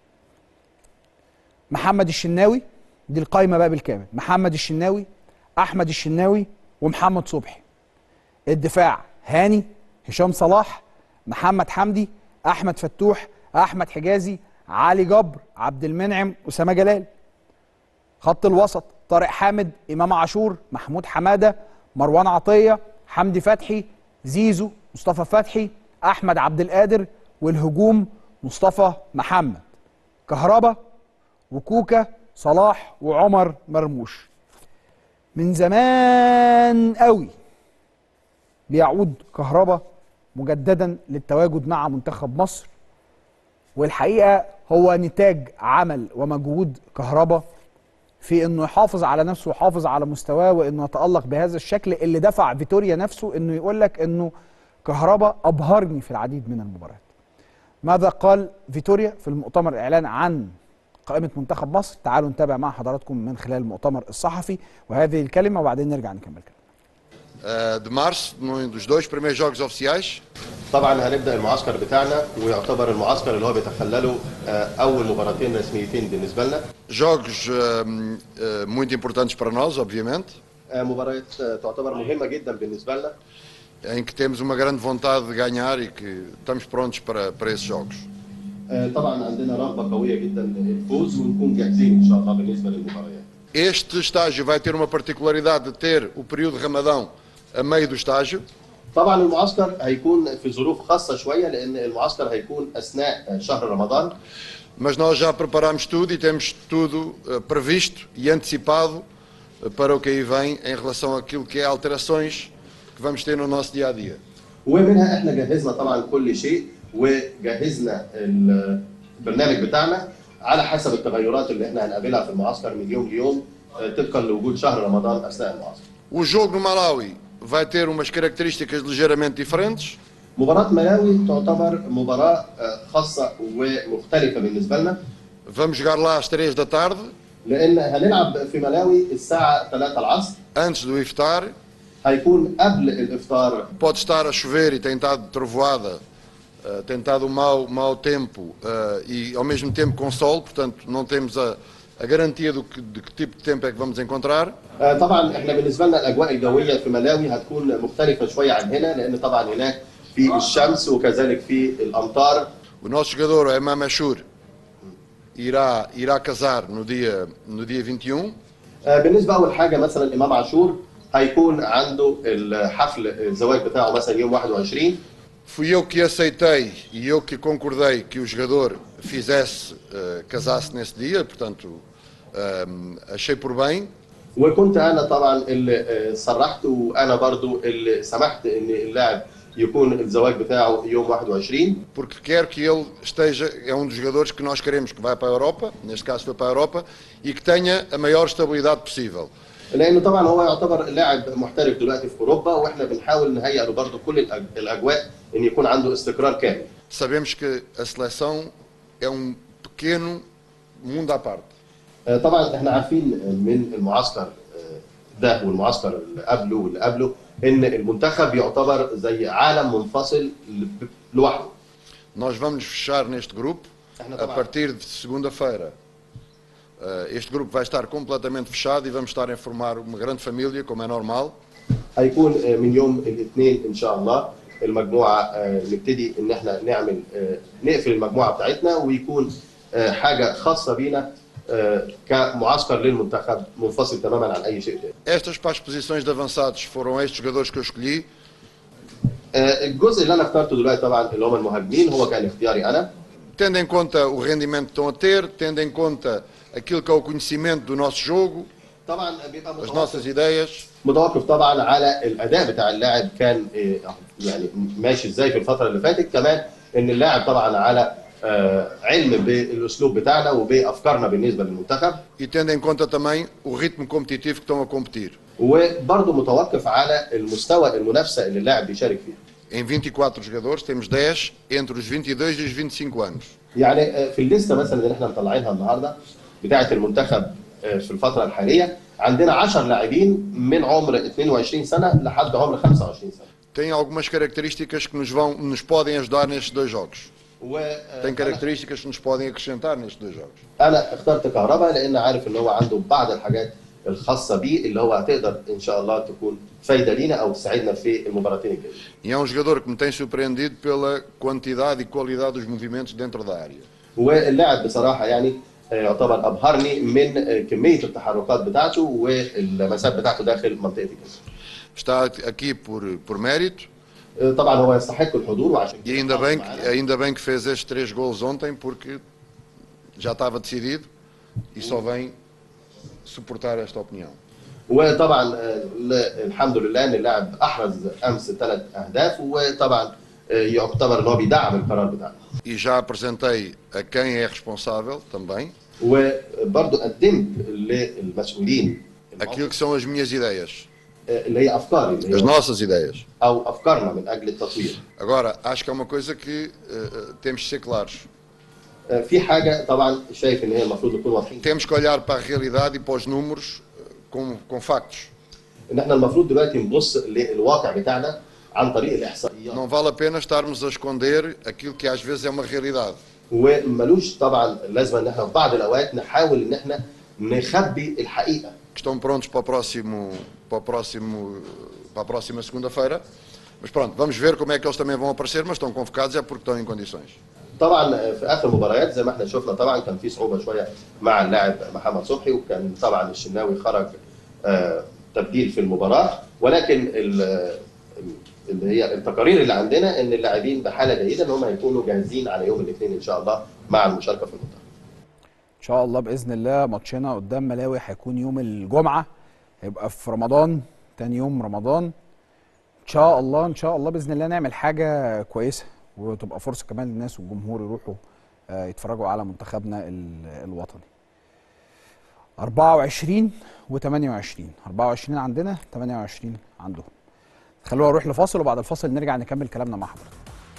S1: محمد الشناوي دي القائمه بقى بالكامل محمد الشناوي احمد الشناوي ومحمد صبحي الدفاع هاني هشام صلاح محمد حمدي احمد فتوح احمد حجازي علي جبر عبد المنعم اسامه جلال خط الوسط طارق حامد امام عاشور محمود حماده مروان عطيه حمدي فتحي زيزو مصطفى فتحي احمد عبد القادر والهجوم مصطفى محمد كهربا وكوكا صلاح وعمر مرموش من زمان قوي بيعود كهربا مجددا للتواجد مع منتخب مصر والحقيقه هو نتاج عمل ومجهود كهربا في انه يحافظ على نفسه ويحافظ على مستواه وانه يتالق بهذا الشكل اللي دفع فيتوريا نفسه انه يقول لك انه كهربا ابهرني في العديد من المباريات. ماذا قال فيتوريا في المؤتمر الاعلان عن قائمه منتخب مصر؟ تعالوا نتابع مع حضراتكم من خلال المؤتمر الصحفي وهذه الكلمه وبعدين نرجع نكمل كلام.
S4: eh, de março, num dos dois primeiros jogos oficiais.
S5: طبعا هنبدا المعسكر بتاعنا ويعتبر المعسكر اللي هو بيتخلله آه، اول مباراتين رسميتين بالنسبه لنا
S4: Jogos eh, eh, muito importantes para nós, obviamente,
S5: آه، مباريات آه، تعتبر مهمه جدا بالنسبه لنا
S4: em que temos uma grande vontade de ganhar e que estamos prontos para, para esses jogos.
S5: آه، طبعا عندنا رغبه قويه جدا للفوز ونكون جاهزين ان شاء الله بالنسبه للمباريات
S4: Este estágio vai ter uma particularidade de ter o período de Ramadão a meio do estágio,
S5: طبعا المعسكر هيكون في ظروف خاصه شويه لان المعسكر هيكون اثناء آه، شهر رمضان
S4: mas nós já preparamos tudo e temos tudo eh, previsto e antecipado eh, para o que aí vem em relação àquilo que é alterações que vamos ter no nosso dia a dia.
S5: ومنها احنا جهزنا طبعا كل شيء وجهزنا البرنامج بتاعنا على حسب التغيرات اللي احنا هنقابلها في المعسكر من يوم ليوم آه، طبقا لوجود شهر رمضان اثناء المعسكر
S4: O jogo no Malawi vai ter umas características ligeiramente diferentes.
S5: مباراة ملاوي تعتبر مباراة آه، خاصة ومختلفة بالنسبة لنا
S4: Vamos jogar lá às 3 da tarde,
S5: لأن هنلعب في ملاوي الساعة 3 العصر
S4: antes do iftar.
S5: هيكون قبل الإفطار
S4: Pode estar a chover e tem estado trovoada, eh, tem estado mau, mau tempo eh, e ao mesmo tempo com sol, portanto não temos a, a garantia do que, de que tipo de tempo é que vamos encontrar.
S5: آه، طبعا احنا بالنسبة لنا الأجواء الجوية في ملاوي هتكون مختلفة شوية عن هنا لأن طبعا هناك في الشمس وكذلك في الامطار
S4: O nosso jogador, o Emam Ashur, irá, irá casar no dia, no dia 21.
S5: آه، بالنسبه اول حاجه مثلا امام عاشور هيكون عنده الحفل الزواج بتاعه مثلا يوم 21
S4: Fui eu que aceitei e eu que concordei que o jogador fizesse, eh, casasse nesse dia, portanto, eh, achei por bem.
S5: وكنت انا طبعا اللي آه، صرحت وانا برضو اللي سمحت ان اللاعب يكون الزواج بتاعه يوم 21
S4: porque quero que ele esteja, é um dos jogadores que nós queremos que vá para a Europa, neste caso foi para a Europa, e que tenha a maior estabilidade possível.
S5: لانه طبعا هو يعتبر لاعب محترف دلوقتي في اوروبا واحنا بنحاول نهيئ له برضه كل الأج- الاجواء ان يكون عنده استقرار كامل
S4: Sabemos que a seleção é um pequeno mundo à parte.
S5: آه، طبعا احنا عارفين من المعسكر آه، ده والمعسكر اللي قبله واللي قبله ان المنتخب يعتبر زي عالم منفصل ل- لوحده
S4: Nós vamos fechar neste grupo
S5: احنا
S4: a
S5: طبعا
S4: partir de segunda-feira. Eh, Este grupo vai estar completamente fechado e vamos estar a formar uma grande família, como é normal.
S5: هيكون آه، من يوم الاثنين ان شاء الله المجموعه آه، نبتدي ان احنا نعمل آه، نقفل المجموعه بتاعتنا ويكون آه، حاجه خاصه بينا آه، كمعسكر للمنتخب منفصل تماما عن اي شيء تاني.
S4: Estas para as posições de avançados foram estes jogadores que eu escolhi.
S5: آه، الجزء اللي انا اخترته دلوقتي طبعا اللي هم المهاجمين هو كان اختياري انا
S4: Tendo em conta o rendimento que estão a ter, tendo em conta aquilo que é o conhecimento do nosso jogo,
S5: طبعا بيبقى
S4: as
S5: متوقف,
S4: nossas ideias,
S5: متوقف طبعا على الاداء بتاع اللاعب كان آه، يعني ماشي ازاي في الفتره اللي فاتت كمان ان اللاعب طبعا على آه، علم بالاسلوب بتاعنا وبافكارنا بالنسبه للمنتخب
S4: e tendo em conta também o ritmo competitivo que estão a competir.
S5: وبرضه متوقف على المستوى المنافسه اللي اللاعب بيشارك فيها
S4: Em 24 jogadores temos 10 entre os 22 e os 25 anos.
S5: يعني آه، في الليسته مثلا اللي احنا مطلعينها النهارده بتاعه المنتخب آه، في الفتره الحاليه عندنا 10 لاعبين من عمر 22 سنه لحد عمر 25 سنه
S4: Tem algumas características que nos vão nos podem ajudar nestes dois jogos. Tem
S5: و
S4: características que nos podem acrescentar nestes dois jogos.
S5: انا اخترت كهربا لان عارف ان هو عنده بعض الحاجات الخاصه بيه اللي هو هتقدر ان شاء الله تكون فايده لينا او تساعدنا في المباراتين الجايه
S4: E é um jogador que me tem surpreendido pela quantidade e qualidade dos movimentos dentro da área.
S5: واللاعب بصراحه يعني آه، يعتبر ابهرني من آه، كميه التحركات بتاعته واللمسات بتاعته داخل منطقه الجزاء
S4: Está aqui por, por mérito
S5: آه، طبعا هو يستحق الحضور وعشان
S4: e ainda
S5: حاضر
S4: bem, que,
S5: معانا.
S4: ainda bem que fez estes três golos ontem porque já estava decidido e só vem suportar esta opinião.
S5: وطبعا آه، ل- الحمد لله ان اللاعب احرز امس ثلاث اهداف وطبعا آه، يعتبر ان هو بيدعم القرار بتاعنا
S4: E já apresentei a quem é responsável também
S5: وبرضه قدمت للمسؤولين
S4: aquilo que são as minhas ideias,
S5: آه، اللي هي افكاري اللي
S4: as
S5: هي
S4: nossas ideias.
S5: او افكارنا من اجل التطوير
S4: Agora, acho que é uma coisa que eh, eh, temos de ser claros.
S5: آه، في حاجه طبعا شايف ان هي المفروض نكون واضحين
S4: Temos que olhar para a realidade e para os números eh, com, com factos.
S5: ان احنا المفروض دلوقتي نبص للواقع بتاعنا عن طريق الاحصائيات
S4: Não vale a pena estarmos a esconder aquilo que às vezes é uma realidade.
S5: وملوش طبعا لازمه ان احنا في بعض الاوقات نحاول ان احنا نخبي الحقيقه
S4: Que estão prontos para o próximo, para o próximo, para a próxima segunda-feira. Mas pronto, vamos ver como é que eles também vão aparecer, mas estão convocados é porque estão em condições.
S5: طبعا في اخر المباريات زي ما احنا شفنا طبعا كان في صعوبه شويه مع اللاعب محمد صبحي وكان طبعا الشناوي خرج آه، تبديل في المباراه ولكن ال- اللي هي التقارير اللي عندنا ان اللاعبين بحاله جيده ان هم هيكونوا جاهزين على يوم الاثنين ان شاء الله مع المشاركه في المنتخب
S1: ان شاء الله باذن الله ماتشنا قدام ملاوي هيكون يوم الجمعه هيبقى في رمضان تاني يوم رمضان ان شاء الله ان شاء الله باذن الله نعمل حاجه كويسه وتبقى فرصه كمان للناس والجمهور يروحوا آه، يتفرجوا على منتخبنا ال- الوطني 24 و28 24 عندنا 28 عندهم خلونا نروح لفاصل وبعد الفاصل نرجع نكمل كلامنا مع حضرتك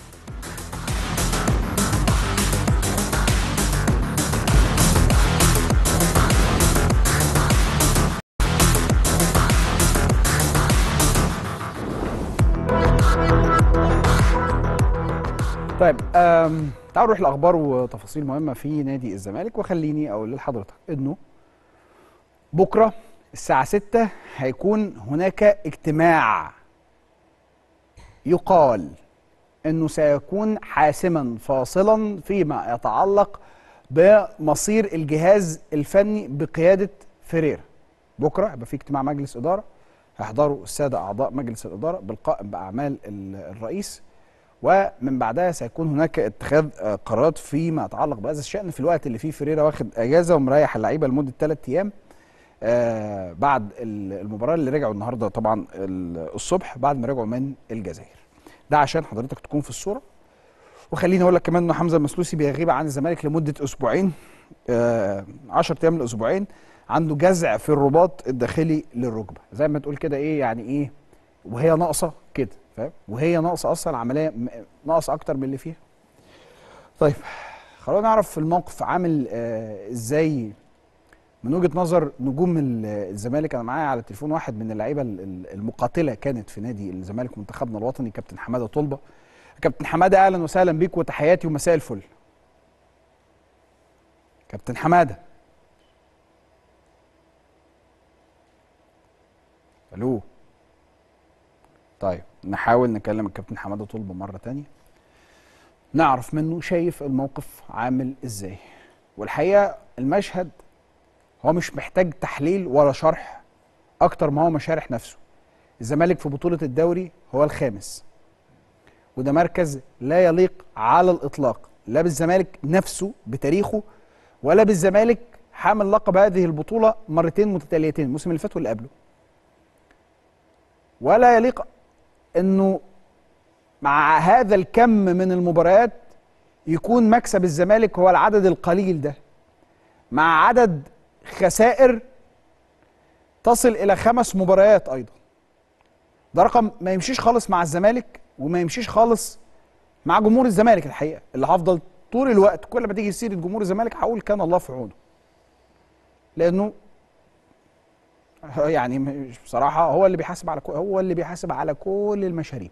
S1: طيب أم تعالوا نروح لاخبار وتفاصيل مهمه في نادي الزمالك وخليني اقول لحضرتك انه بكره الساعه 6 هيكون هناك اجتماع يقال انه سيكون حاسما فاصلا فيما يتعلق بمصير الجهاز الفني بقياده فيريرا بكره هيبقى في اجتماع مجلس اداره هيحضروا الساده اعضاء مجلس الاداره بالقائم باعمال ال- الرئيس ومن بعدها سيكون هناك اتخاذ آه، قرارات فيما يتعلق بهذا الشان في الوقت اللي فيه فيريرا واخد اجازه ومريح اللعيبه لمده ثلاث ايام آه بعد ال- المباراه اللي رجعوا النهارده طبعا ال- الصبح بعد ما رجعوا من الجزائر ده عشان حضرتك تكون في الصوره وخليني اقول لك كمان ان حمزه المسلوسي بيغيب عن الزمالك لمده اسبوعين 10 ايام لاسبوعين عنده جزع في الرباط الداخلي للركبه زي ما تقول كده ايه يعني ايه وهي ناقصه كده فاهم وهي ناقصه اصلا العمليه م- ناقصه اكتر من اللي فيها طيب خلونا نعرف الموقف عامل آه ازاي من وجهه نظر نجوم ال- الزمالك انا معايا على التليفون واحد من اللعيبه ال- ال- المقاتله كانت في نادي الزمالك منتخبنا الوطني كابتن حماده طلبه كابتن حماده اهلا وسهلا بيك وتحياتي ومساء الفل كابتن حماده الو طيب نحاول نكلم الكابتن حماده طلبه مره تانية نعرف منه شايف الموقف عامل ازاي والحقيقه المشهد هو مش محتاج تحليل ولا شرح اكتر ما هو مشارح نفسه الزمالك في بطوله الدوري هو الخامس وده مركز لا يليق على الاطلاق لا بالزمالك نفسه بتاريخه ولا بالزمالك حامل لقب هذه البطوله مرتين متتاليتين الموسم اللي فات واللي قبله ولا يليق انه مع هذا الكم من المباريات يكون مكسب الزمالك هو العدد القليل ده مع عدد خسائر تصل الى خمس مباريات ايضا ده رقم ما يمشيش خالص مع الزمالك وما يمشيش خالص مع جمهور الزمالك الحقيقه اللي هفضل طول الوقت كل ما تيجي سيره جمهور الزمالك هقول كان الله في عونه لانه يعني مش بصراحه هو اللي بيحاسب على كل هو اللي بيحاسب على كل المشاريب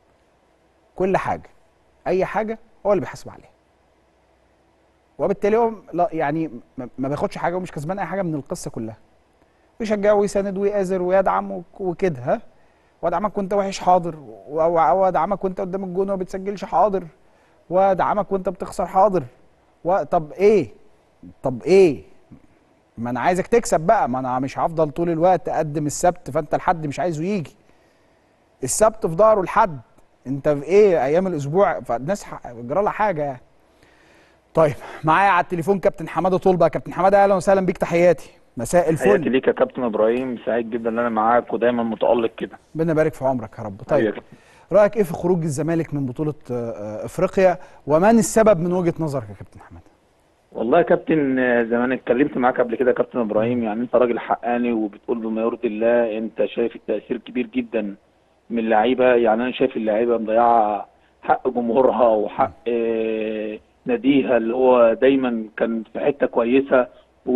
S1: كل حاجه اي حاجه هو اللي بيحاسب عليها وبالتالي هو لا يعني ما- ما بياخدش حاجه ومش كسبان اي حاجه من القصه كلها ويشجع ويساند ويآزر ويدعم وك- وكده ها وادعمك وانت وحش حاضر و- و- وادعمك وانت قدام الجون وما بتسجلش حاضر وادعمك وانت بتخسر حاضر و... طب ايه طب ايه ما انا عايزك تكسب بقى ما انا مش هفضل طول الوقت اقدم السبت فانت الحد مش عايزه يجي السبت في ظهره الحد انت في ايه ايام الاسبوع فالناس ح- جرى لها حاجه يعني طيب معايا على التليفون كابتن حماده طلبه كابتن حماده اهلا وسهلا بيك تحياتي مساء
S6: تحياتي
S1: الفل
S6: ليك يا كابتن ابراهيم سعيد جدا ان انا معاك ودايما متالق كده
S1: ربنا يبارك في عمرك يا رب
S6: حبيبي يا
S1: طيب
S6: كابتن.
S1: رايك ايه في خروج الزمالك من بطوله آه، آه، افريقيا ومن السبب من وجهه نظرك يا كابتن حماده
S6: والله يا كابتن آه، زي ما انا اتكلمت معاك قبل كده يا كابتن ابراهيم يعني انت راجل حقاني وبتقول بما يرضي الله انت شايف التاثير كبير جدا من اللعيبه يعني انا شايف اللعيبه مضيعه حق جمهورها وحق آه، ناديها اللي هو دايما كان في حته كويسه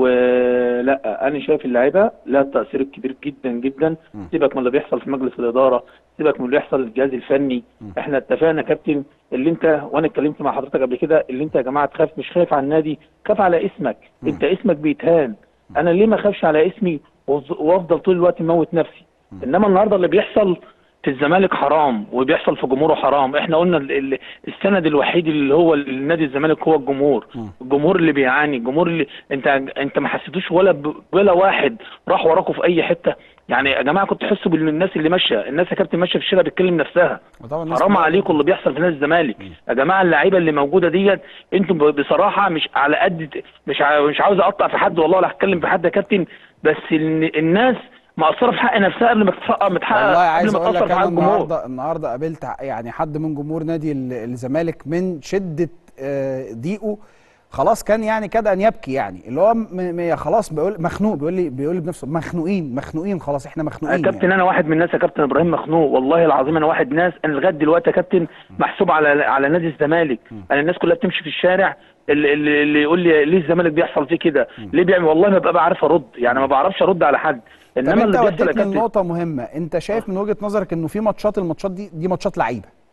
S6: ولا انا شايف اللعيبه لها تاثير كبير جدا جدا سيبك من اللي بيحصل في مجلس الاداره سيبك من اللي بيحصل في الجهاز الفني احنا اتفقنا يا كابتن اللي انت وانا اتكلمت مع حضرتك قبل كده اللي انت يا جماعه تخاف مش خايف على النادي خاف على اسمك انت اسمك بيتهان انا ليه ما اخافش على اسمي وأفض- وافضل طول الوقت موت نفسي انما النهارده اللي بيحصل في الزمالك حرام وبيحصل في جمهوره حرام احنا قلنا ال- ال- السند الوحيد اللي هو النادي الزمالك هو الجمهور الجمهور اللي بيعاني الجمهور اللي انت انت ما حسيتوش ولا ب- ولا واحد راح وراكم في اي حته يعني يا جماعه كنت تحسوا بالناس اللي ماشيه الناس يا كابتن ماشيه في الشارع بتكلم نفسها
S1: وطبعا الناس
S6: حرام
S1: كلها-
S6: عليكم اللي بيحصل في نادي الزمالك يا جماعه اللعيبه اللي موجوده ديت انتم ب- بصراحه مش على قد مش ع- مش عاوز اقطع في حد والله ولا هتكلم في حد يا كابتن بس ال- الناس مقصره في حق نفسها قبل ما تتحقق متحقق
S1: والله
S6: قبل
S1: عايز
S6: ما
S1: اقول
S6: تأثر
S1: لك
S6: في حق
S1: انا
S6: الجمهور
S1: النهارده النهارده قابلت ع- يعني حد من جمهور نادي ال- الزمالك من شده آه، ضيقه خلاص كان يعني كاد ان يبكي يعني اللي هو م- م- خلاص بيقول مخنوق بيقول لي بيقول لي بنفسه مخنوقين مخنوقين خلاص احنا
S6: يا
S1: مخنوقين
S6: كابتن
S1: يعني.
S6: انا واحد من الناس يا كابتن ابراهيم مخنوق والله العظيم انا واحد ناس انا لغايه دلوقتي يا كابتن محسوب على على نادي الزمالك انا الناس كلها بتمشي في الشارع اللي, اللي اللي يقول لي ليه الزمالك بيحصل فيه كده ليه بيعمل والله ما ببقى عارف ارد يعني ما بعرفش ارد على حد
S1: طب
S6: انما
S1: انت
S6: اللي بيحصل يا
S1: وديتني
S6: كابتن
S1: لنقطه مهمه انت شايف من وجهه نظرك انه في ماتشات الماتشات دي دي ماتشات لعيبه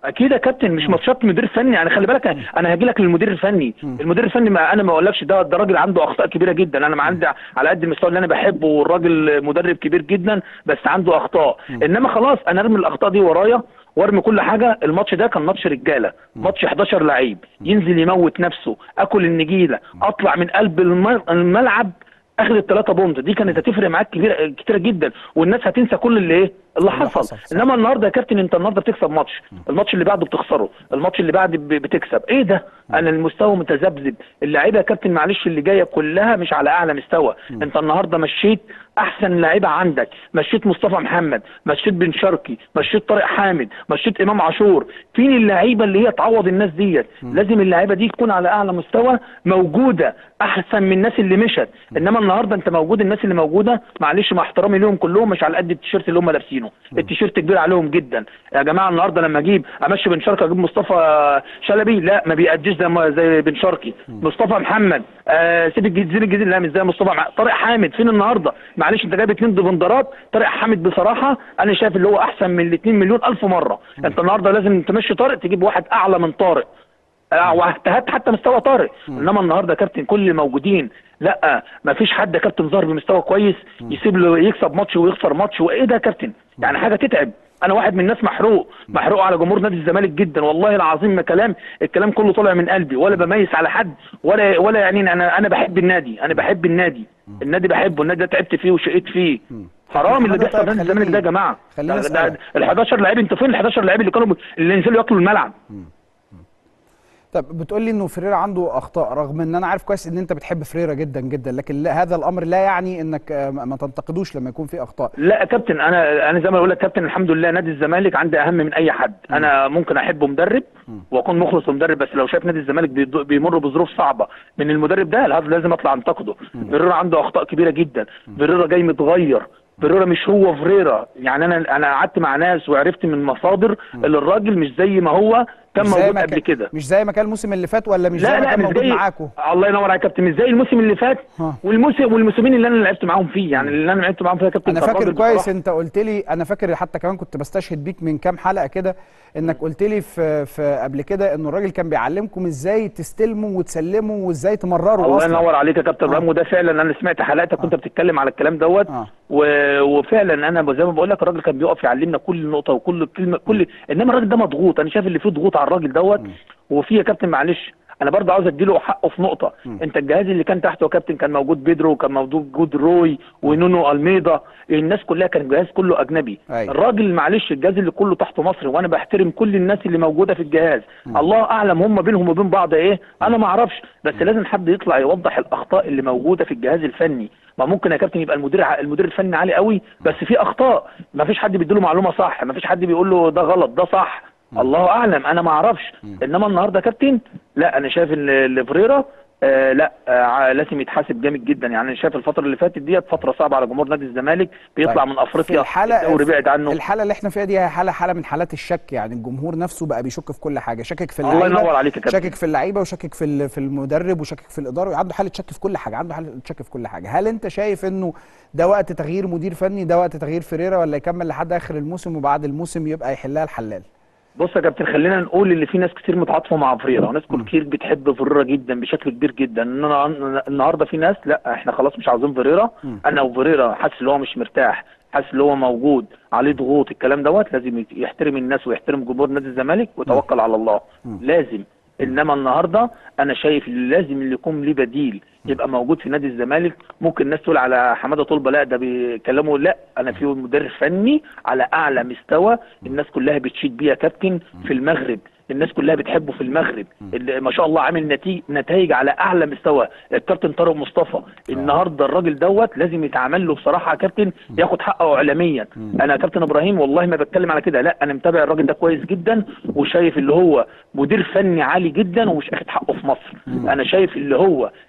S6: اكيد يا كابتن مش ماتشات مدير فني يعني خلي بالك انا هاجي لك للمدير الفني المدير الفني ما انا ما اقولكش ده ده راجل عنده اخطاء كبيره جدا انا ما عندي على قد المستوى اللي انا بحبه والراجل مدرب كبير جدا بس عنده اخطاء انما خلاص انا ارمي الاخطاء دي ورايا وارمي كل حاجه الماتش ده كان ماتش رجاله ماتش 11 لعيب ينزل يموت نفسه اكل النجيله اطلع من قلب الم- الملعب اخد الثلاثه بونت دي كانت هتفرق معاك كبير كتير جدا والناس هتنسى كل اللي ايه اللي
S1: اللي
S6: حصل
S1: حصل، صح.
S6: انما النهارده يا كابتن انت النهارده بتكسب ماتش الماتش اللي بعده بتخسره الماتش اللي بعده ب- بتكسب ايه ده انا المستوى متذبذب اللعيبه يا كابتن معلش اللي جايه كلها مش على اعلى مستوى انت النهارده مشيت احسن لعيبه عندك مشيت مصطفى محمد مشيت بن شرقي مشيت طارق حامد مشيت امام عاشور فين اللعيبه اللي هي تعوض الناس ديت لازم اللعيبه دي تكون على اعلى مستوى موجوده احسن من الناس اللي مشت انما النهارده انت موجود الناس اللي موجوده معلش مع احترامي ليهم كلهم مش على قد التيشيرت اللي هم لابسينه التيشيرت كبير عليهم جدا يا جماعه النهارده لما اجيب امشي بن شرقي اجيب مصطفى شلبي لا ما بيأديش زي ما- زي بن شرقي مصطفى محمد آه سيب الجديد زين الجديد لا مش زي مصطفى مع- طارق حامد فين النهارده معلش انت جايب اتنين ديفندرات طارق حامد بصراحه انا شايف اللي هو احسن من الاتنين مليون الف مره انت النهارده لازم تمشي طارق تجيب واحد اعلى من طارق آه، واجتهدت حتى مستوى طارق انما النهارده يا كابتن كل اللي موجودين لا ما فيش حد يا كابتن ظهر بمستوى كويس يسيب له يكسب ماتش ويخسر ماتش وايه ده يا كابتن يعني حاجه تتعب انا واحد من الناس محروق محروق على جمهور نادي الزمالك جدا والله العظيم ما كلام الكلام كله طالع من قلبي ولا بميز على حد ولا ولا يعني انا انا بحب النادي انا بحب النادي النادي بحبه النادي ده تعبت فيه وشقيت فيه حرام اللي
S1: حمادة
S6: بيحصل
S1: طيب
S6: نادي الزمالك
S1: خليني-
S6: ده يا جماعه
S1: خليني
S6: ده-
S1: أسألك.
S6: ده ال 11 لعيب انت فين ال 11 لعيب اللي كانوا اللي نزلوا ياكلوا الملعب
S1: طب بتقول لي انه فريرا عنده اخطاء رغم ان انا عارف كويس ان انت بتحب فريرا جدا جدا لكن لا هذا الامر لا يعني انك آه، ما ما تنتقدوش لما يكون في اخطاء
S6: لا يا كابتن انا انا زي ما بقول لك كابتن الحمد لله نادي الزمالك عندي اهم من اي حد انا ممكن احبه مدرب واكون مخلص لمدرب بس لو شايف نادي الزمالك بيض- بيمر بظروف صعبه من المدرب ده لا لازم اطلع انتقده فيريرا عنده اخطاء كبيره جدا فيريرا جاي متغير فيريرا مش هو فريرا يعني انا انا قعدت مع ناس وعرفت من مصادر اللي الراجل مش زي ما هو كان
S1: مش زي
S6: موجود
S1: ما
S6: قبل
S1: كان-
S6: كده
S1: مش زي ما كان الموسم اللي فات ولا مش زي
S6: لا
S1: ما
S6: لا
S1: كان
S6: مش
S1: موجود
S6: زي
S1: معاكم
S6: الله ينور عليك يا كابتن مش زي الموسم اللي فات
S1: ها.
S6: والموسم والموسمين اللي انا لعبت معاهم فيه يعني اللي انا لعبت معاهم فيه يا كابتن
S1: انا
S6: كان
S1: فاكر
S6: راجل
S1: كويس
S6: بصراحة.
S1: انت قلت لي انا فاكر حتى كمان كنت بستشهد بيك من كام حلقه كده انك قلت لي في في قبل كده انه الراجل كان بيعلمكم ازاي تستلموا وتسلموا وازاي تمرروا
S6: الله
S1: اصلا
S6: ينور عليك يا كابتن ابراهيم وده فعلا انا سمعت حلقتك كنت بتتكلم على الكلام دوت
S1: آه.
S6: و... وفعلا انا زي ما بقول لك الراجل كان بيقف يعلمنا كل نقطه وكل كلمه كل انما الراجل ده مضغوط انا شايف اللي فيه ضغوط على الراجل دوت وفي يا كابتن معلش انا برضه عاوز اديله حقه في نقطه انت الجهاز اللي كان تحته يا كابتن كان موجود بيدرو وكان موجود روي ونونو الميدا الناس كلها كان الجهاز كله اجنبي
S1: أيوة.
S6: الراجل معلش الجهاز اللي كله تحته مصري وانا بحترم كل الناس اللي موجوده في الجهاز الله اعلم هم بينهم وبين بعض ايه انا ما اعرفش بس لازم حد يطلع يوضح الاخطاء اللي موجوده في الجهاز الفني ما ممكن يا كابتن يبقى المدير ع- المدير الفني عالي قوي بس في اخطاء ما فيش حد بيديله معلومه صح ما فيش حد بيقول له ده غلط ده صح الله اعلم انا ما اعرفش انما النهارده يا كابتن لا انا شايف ان إن فريرا آه لا آه ع- لازم يتحاسب جامد جدا يعني انا شايف الفتره اللي فاتت ديت فتره صعبه على جمهور نادي الزمالك بيطلع
S1: طيب.
S6: من افريقيا
S1: في الحلقه
S6: الدوري بعد عنه
S1: الحاله اللي احنا فيها دي هي حاله حاله من حالات الشك يعني الجمهور نفسه بقى بيشك في كل حاجه شاكك في
S6: الله
S1: اللعيبه
S6: ينور عليك يا كابتن.
S1: شاكك في اللعيبه وشاكك في ال- في المدرب وشاكك في الاداره عنده حاله شك في كل حاجه عنده حاله شك في كل حاجه هل انت شايف انه ده وقت تغيير مدير فني ده وقت تغيير فريرا ولا يكمل لحد اخر الموسم وبعد الموسم يبقى يحلها الحلال
S6: بص يا كابتن خلينا نقول ان في ناس كتير متعاطفه مع فريرا وناس كتير بتحب فريرا جدا بشكل كبير جدا ان انا النهارده في ناس لا احنا خلاص مش عاوزين فريرا انا وفريرا حاسس ان هو مش مرتاح حاسس ان هو موجود عليه ضغوط الكلام دوت لازم يت- يحترم الناس ويحترم جمهور نادي الزمالك ويتوكل على الله لازم انما النهارده انا شايف ان لازم اللي يكون ليه بديل يبقى موجود في نادي الزمالك ممكن الناس تقول على حماده طلبه لا ده بيكلموا لا انا في مدرب فني على اعلى مستوى الناس كلها بتشيد بيه يا كابتن في المغرب الناس كلها بتحبه في المغرب اللي ما شاء الله عامل نتيجه نتائج على اعلى مستوى الكابتن طارق مصطفى النهارده الراجل دوت لازم يتعمل له بصراحه يا كابتن ياخد حقه اعلاميا انا يا كابتن ابراهيم والله ما بتكلم على كده لا انا متابع الراجل ده كويس جدا وشايف اللي هو مدير فني عالي جدا ومش اخد حقه في مصر انا شايف اللي هو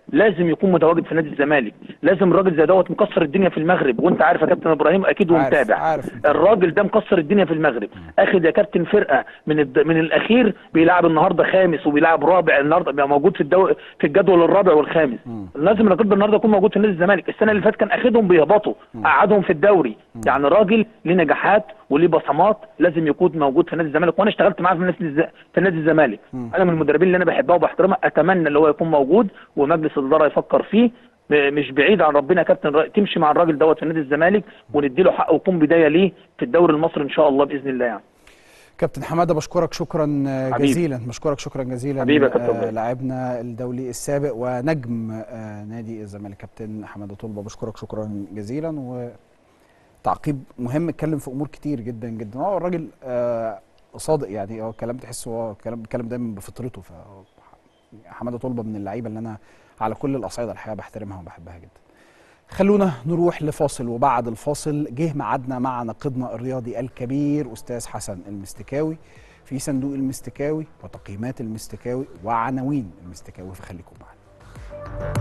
S6: لازم يكون متواجد في نادي الزمالك لازم الراجل زي دوت مكسر الدنيا في المغرب وانت عارف يا كابتن ابراهيم اكيد
S1: عارف-
S6: ومتابع
S1: عارف.
S6: الراجل ده مكسر الدنيا في المغرب اخد يا كابتن فرقه من الد... من الاخير بيلعب النهارده خامس وبيلعب رابع النهارده بيبقى موجود في الدو... في الجدول الرابع والخامس لازم الراجل ده النهارده يكون موجود في نادي الزمالك السنه اللي فاتت كان اخدهم بيهبطوا قعدهم في الدوري يعني راجل ليه نجاحات وليه بصمات لازم يكون موجود في نادي الزمالك وانا اشتغلت معاه في نادي الز... في نادي الزمالك انا من المدربين اللي انا بحبها وبحترمها اتمنى اللي هو يكون موجود ومجلس الاداره يفكر فيه م- مش بعيد عن ربنا يا كابتن را- تمشي مع الراجل دوت في نادي الزمالك ونديله حقه ويكون بدايه ليه في الدوري المصري ان شاء الله باذن الله يعني
S1: كابتن حماده بشكرك شكرا آه،
S6: حبيبي.
S1: جزيلا بشكرك شكرا جزيلا
S6: حبيبي يا كابتن
S1: آه،
S6: إبراهيم.
S1: لاعبنا الدولي السابق ونجم آه، نادي الزمالك كابتن حماده طلبه بشكرك شكرا جزيلا وتعقيب مهم اتكلم في امور كتير جدا جدا هو الراجل آه، صادق يعني هو كلام تحسه هو كلام بيتكلم دايما بفطرته ف حماده طلبه من اللعيبه اللي انا على كل الاصعده الحقيقه بحترمها وبحبها جدا خلونا نروح لفاصل وبعد الفاصل جه ميعادنا مع ناقدنا الرياضي الكبير استاذ حسن المستكاوي في صندوق المستكاوي وتقييمات المستكاوي وعناوين المستكاوي فخليكم معنا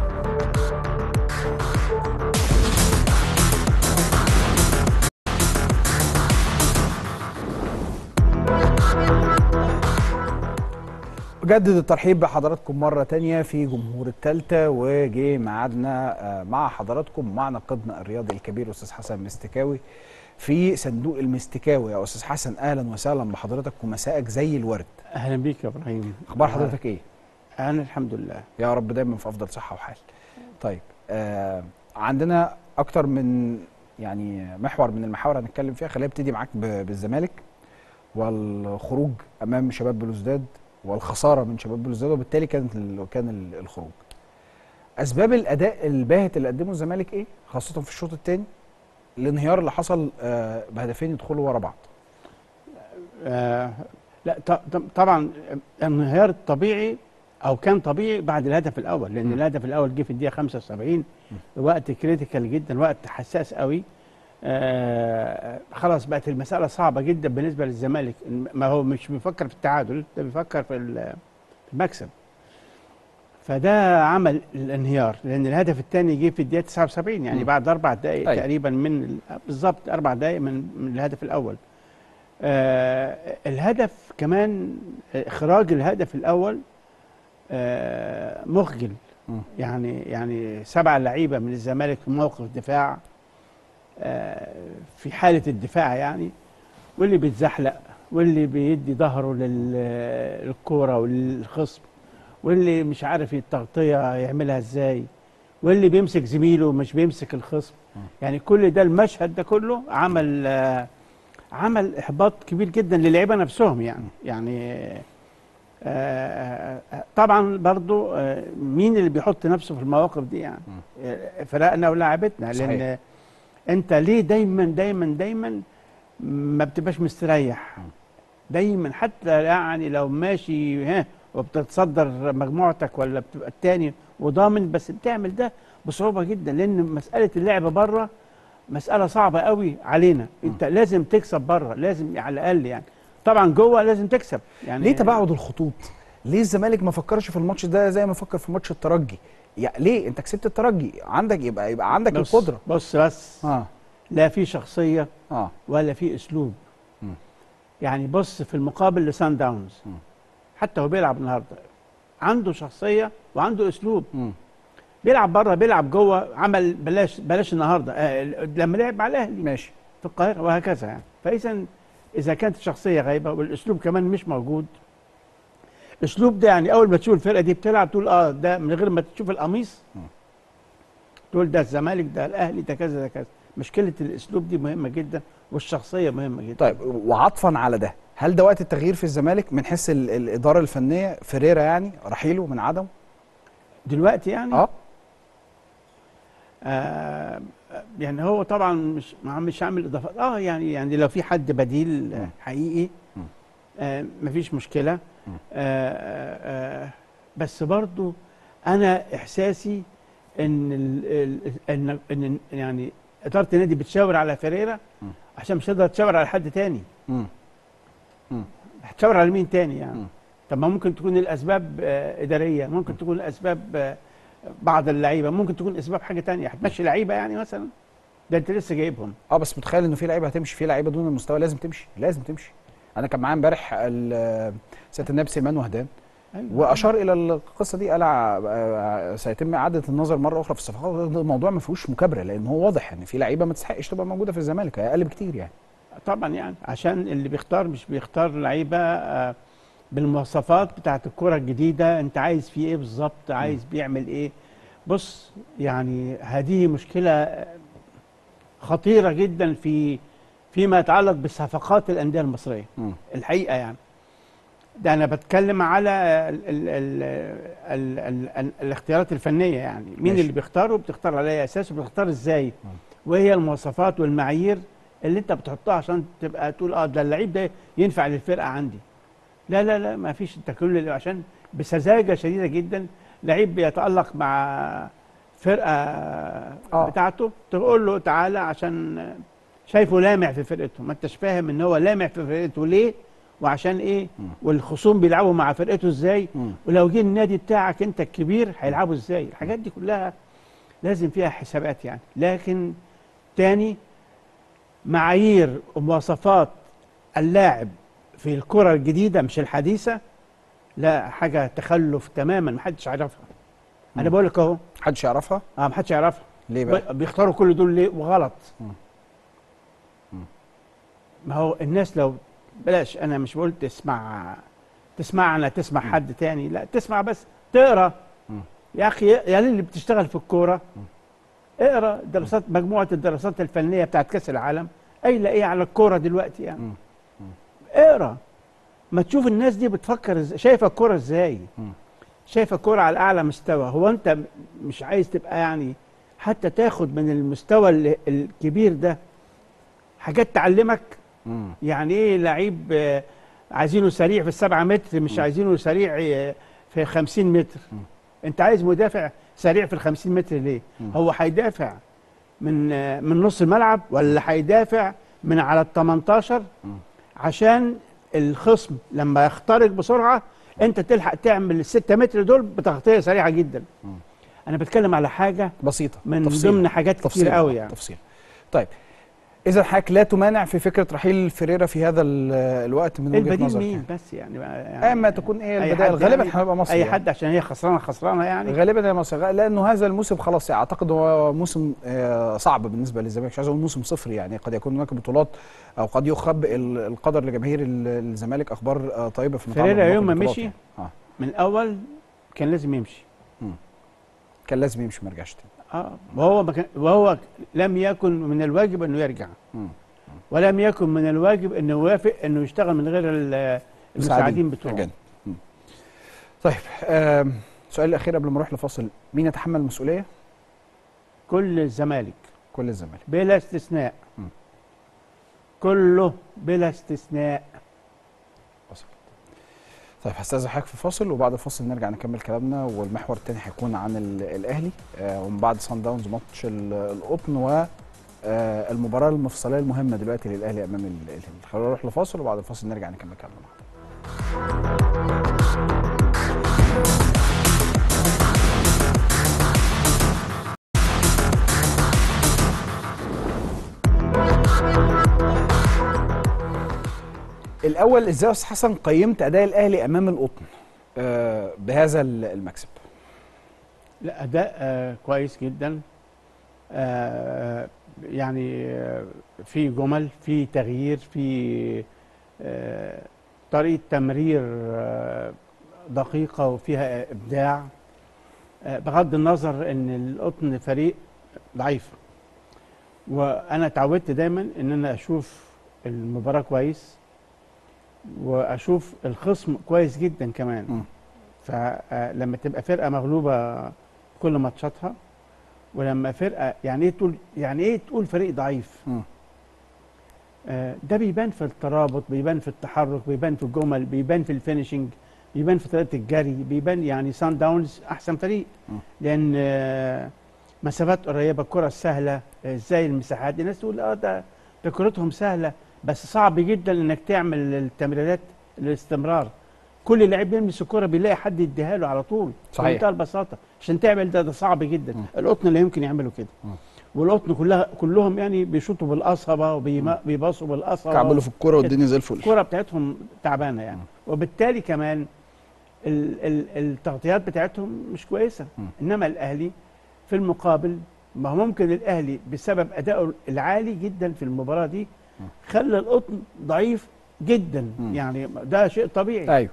S1: أجدد الترحيب بحضراتكم مرة تانية في جمهور التالتة وجه ميعادنا آه، مع حضراتكم مع ناقدنا الرياضي الكبير أستاذ حسن مستكاوي في صندوق المستكاوي يا أستاذ حسن أهلا وسهلا بحضرتك ومساءك زي الورد
S7: اهلا بيك يا ابراهيم
S1: أخبار حضرتك إيه؟
S7: انا الحمد لله
S1: يا رب دايما في أفضل صحة وحال طيب آه عندنا أكتر من يعني محور من المحاور هنتكلم فيها خلينا نبتدي معاك ب- بالزمالك والخروج أمام شباب بلوزداد والخسارة من شباب بلوزداد وبالتالي كانت ال- كان ال- الخروج اسباب الاداء الباهت اللي قدمه الزمالك ايه خاصه في الشوط الثاني الانهيار اللي حصل آه، بهدفين يدخلوا ورا بعض
S7: آه لا ط- ط- طبعا الانهيار الطبيعي او كان طبيعي بعد الهدف الاول لان
S1: م.
S7: الهدف الاول جه في الدقيقه 75 وقت كريتيكال جدا وقت حساس قوي آه خلاص بقت المساله صعبه جدا بالنسبه للزمالك ما هو مش بيفكر في التعادل ده بيفكر في ال- في المكسب فده عمل الانهيار لان الهدف الثاني جه في الدقيقه 79 يعني
S1: م.
S7: بعد اربع دقائق
S1: أيوة.
S7: تقريبا من ال- بالظبط اربع دقائق من من الهدف الاول آه الهدف كمان اخراج الهدف الاول آه مخجل
S1: م.
S7: يعني يعني سبع لعيبه من الزمالك في موقف دفاع آه في حاله الدفاع يعني واللي بيتزحلق واللي بيدي ظهره لل- للكوره وللخصم واللي مش عارف التغطيه يعملها ازاي واللي بيمسك زميله مش بيمسك الخصم يعني كل ده المشهد ده كله عمل آه عمل احباط كبير جدا للعيبه نفسهم يعني يعني آه، آه، طبعا برضو آه، مين اللي بيحط نفسه في المواقف دي يعني آه، فرقنا ولاعبتنا
S1: صحيح.
S7: لان انت ليه دايما دايما دايما ما بتبقاش مستريح دايما حتى يعني لو ماشي ها وبتتصدر مجموعتك ولا بتبقى التاني وضامن بس بتعمل ده بصعوبه جدا لان مساله اللعب بره مساله صعبه قوي علينا انت لازم تكسب بره لازم على الاقل يعني طبعا جوه لازم تكسب يعني
S1: ليه تباعد الخطوط ليه الزمالك ما فكرش في الماتش ده زي ما فكر في ماتش الترجي يعني ليه انت كسبت الترجي عندك يبقى يبقى عندك
S7: بص
S1: القدره
S7: بص بس
S1: اه
S7: لا في شخصيه
S1: اه
S7: ولا في اسلوب
S1: مم.
S7: يعني بص في المقابل لسان داونز
S1: مم.
S7: حتى هو بيلعب النهارده عنده شخصيه وعنده اسلوب
S1: مم.
S7: بيلعب بره بيلعب جوه عمل بلاش بلاش النهارده آه لما لعب مع الاهلي
S1: ماشي
S7: في القاهره وهكذا يعني فاذا اذا كانت الشخصيه غايبه والاسلوب كمان مش موجود الاسلوب ده يعني اول ما تشوف الفرقه دي بتلعب تقول اه ده من غير ما تشوف القميص تقول ده الزمالك ده الاهلي ده كذا ده كذا مشكله الاسلوب دي مهمه جدا والشخصيه مهمه جدا
S1: طيب وعطفا على ده هل ده وقت التغيير في الزمالك من حيث ال- الاداره الفنيه فريرا يعني رحيله من عدمه
S7: دلوقتي يعني
S1: اه
S7: آه يعني هو طبعا مش ما- مش عامل اضافات اه يعني يعني لو في حد بديل آه،
S1: مم.
S7: حقيقي
S1: مم.
S7: آه مفيش مشكله
S1: مم.
S7: آه آه آه بس برضو انا احساسي ان ال ال ان ان يعني اداره النادي بتشاور على فيريرا
S1: مم.
S7: عشان مش تقدر تشاور على حد تاني
S1: مم.
S7: هتشاور على مين تاني يعني
S1: مم.
S7: طب ما ممكن تكون الاسباب آه اداريه ممكن تكون الاسباب آه بعض اللعيبه ممكن تكون اسباب حاجه تانية هتمشي لعيبه يعني مثلا ده انت لسه جايبهم
S1: اه بس متخيل انه في لعيبه هتمشي في لعيبه دون المستوى لازم تمشي لازم تمشي انا كان معايا امبارح ال- سياده النائب سليمان وهدان
S7: أيوة.
S1: واشار الى القصه دي قال آه، سيتم اعاده النظر مره اخرى في الصفقات ده الموضوع ما فيهوش مكابره لان هو واضح ان في لعيبه ما تستحقش تبقى موجوده في الزمالك هي اقل بكتير يعني
S7: طبعا يعني عشان اللي بيختار مش بيختار لعيبه آه، بالمواصفات بتاعت الكره الجديده انت عايز فيه ايه بالظبط عايز بيعمل ايه بص يعني هذه مشكله آه، خطيره جدا في فيما يتعلق بصفقات الانديه المصريه
S1: مم.
S7: الحقيقه يعني ده انا بتكلم على ال ال ال ال ال ال الاختيارات الفنيه يعني مين
S1: ماشي.
S7: اللي بيختاره بتختار على اي اساس وبتختار ازاي وهي المواصفات والمعايير اللي انت بتحطها عشان تبقى تقول اه ده اللعيب ده ينفع للفرقه عندي لا لا لا ما فيش انت كل اللي عشان بسذاجه شديده جدا لعيب بيتالق مع فرقه
S1: آه.
S7: بتاعته تقول له تعالى عشان شايفه لامع في فرقته ما انتش فاهم ان هو لامع في فرقته ليه وعشان ايه والخصوم بيلعبوا مع فرقته ازاي
S1: مم.
S7: ولو جه النادي بتاعك انت الكبير هيلعبوا ازاي الحاجات دي كلها لازم فيها حسابات يعني لكن تاني معايير ومواصفات اللاعب في الكرة الجديدة مش الحديثة لا حاجة تخلف تماما محدش يعرفها انا بقول لك اهو
S1: محدش يعرفها
S7: اه محدش يعرفها
S1: ليه بقى
S7: ب- بيختاروا كل دول ليه وغلط
S1: مم. مم.
S7: ما هو الناس لو بلاش انا مش بقول تسمع تسمعنا تسمع حد تاني لا تسمع بس تقرا
S1: مم.
S7: يا اخي يا اللي بتشتغل في الكوره اقرا دراسات مجموعه الدراسات الفنيه بتاعت كاس العالم قايله ايه على الكوره دلوقتي يعني
S1: مم.
S7: اقرا ما تشوف الناس دي بتفكر ازاي شايفه الكوره ازاي
S1: مم.
S7: شايفه الكوره على اعلى مستوى هو انت م- مش عايز تبقى يعني حتى تاخد من المستوى ال- الكبير ده حاجات تعلمك
S1: مم.
S7: يعني ايه لعيب آه، عايزينه سريع في السبعة متر مش عايزينه سريع آه، في خمسين متر انت عايز مدافع سريع في الخمسين متر ليه هو هيدافع من آه، من نص الملعب ولا هيدافع من على ال 18 عشان الخصم لما يخترق بسرعه انت تلحق تعمل الستة متر دول بتغطيه سريعه جدا انا بتكلم على حاجه
S1: بسيطه
S7: من
S1: تفصيل.
S7: ضمن حاجات كتير
S1: تفصيل
S7: قوي يعني
S1: تفصيل طيب اذا حضرتك لا تمانع في فكره رحيل فيريرا في هذا ال- الوقت من وجهه
S7: البديل
S1: نظرك
S7: مين
S1: يعني.
S7: بس يعني, يعني
S1: اما تكون ايه
S7: أي
S1: البدائل
S7: حد
S1: غالبا
S7: يعني-
S1: هيبقى مصر
S7: اي
S1: يعني.
S7: حد عشان هي خسرانه خسرانه يعني
S1: غالبا يا مصر غ- لانه هذا الموسم خلاص يعني اعتقد هو موسم آه، صعب بالنسبه للزمالك مش عايز اقول موسم صفر يعني قد يكون هناك بطولات او قد يخب ال- القدر لجماهير ال- الزمالك اخبار آه، طيبه في
S7: فيريرا
S1: بباقي
S7: يوم ما
S1: البطولات
S7: مشي
S1: يعني. اه
S7: من الاول كان لازم يمشي
S1: كان لازم يمشي ما يرجعش تاني
S7: اه وهو ما كان وهو لم يكن من الواجب انه يرجع
S1: مم.
S7: ولم يكن من الواجب انه يوافق انه يشتغل من غير ال- المساعدين بتوعه
S1: أجانب. مم. طيب آم، السؤال الاخير قبل ما نروح لفاصل مين يتحمل المسؤوليه؟
S7: كل الزمالك
S1: كل الزمالك
S7: بلا استثناء
S1: مم.
S7: كله بلا استثناء
S1: وصل. طيب هستاذن حضرتك في فاصل وبعد الفاصل نرجع نكمل كلامنا والمحور الثاني هيكون عن ال- الاهلي آه ومن بعد سان داونز ماتش ال- القطن و آه المباراه المفصليه المهمه دلوقتي للاهلي امام ال- الهلال خلينا نروح لفاصل وبعد الفاصل نرجع نكمل كلامنا مع بعض. الاول ازاي يا استاذ حسن قيمت اداء الاهلي امام القطن آه بهذا ال- المكسب
S7: لا اداء آه كويس جدا آه يعني آه في جمل في تغيير في آه طريقه تمرير آه دقيقه وفيها ابداع آه بغض النظر ان القطن فريق ضعيف وانا اتعودت دايما ان انا اشوف المباراه كويس واشوف الخصم كويس جدا كمان
S1: م.
S7: فلما تبقى فرقه مغلوبه كل ماتشاتها ولما فرقه يعني ايه تقول يعني ايه تقول فريق ضعيف
S1: م.
S7: آه، ده بيبان في الترابط بيبان في التحرك بيبان في الجمل بيبان في الفينشنج بيبان في طريقه الجري بيبان يعني سان داونز احسن فريق
S1: م.
S7: لان آه، مسافات قريبه الكره السهله آه، ازاي المساحات الناس تقول اه ده ده كرتهم سهله بس صعب جدا انك تعمل التمريرات الاستمرار كل لعيب بيلمس الكرة بيلاقي حد يديها له على طول
S1: صحيح.
S7: بمنتهى البساطة عشان تعمل ده ده صعب جدا القطن اللي يمكن يعملوا كده
S1: مم.
S7: والقطن كلها كلهم يعني بيشوطوا بالقصبة وبيباصوا بالقصبة
S1: كعبله في الكوره والدنيا زي الفل
S7: الكرة بتاعتهم تعبانة يعني وبالتالي كمان ال ال التغطيات بتاعتهم مش كويسة
S1: م.
S7: إنما الأهلي في المقابل ما هو ممكن الأهلي بسبب أدائه العالي جدا في المباراة دي خلى القطن ضعيف جدا
S1: م.
S7: يعني ده شيء طبيعي
S1: ايوه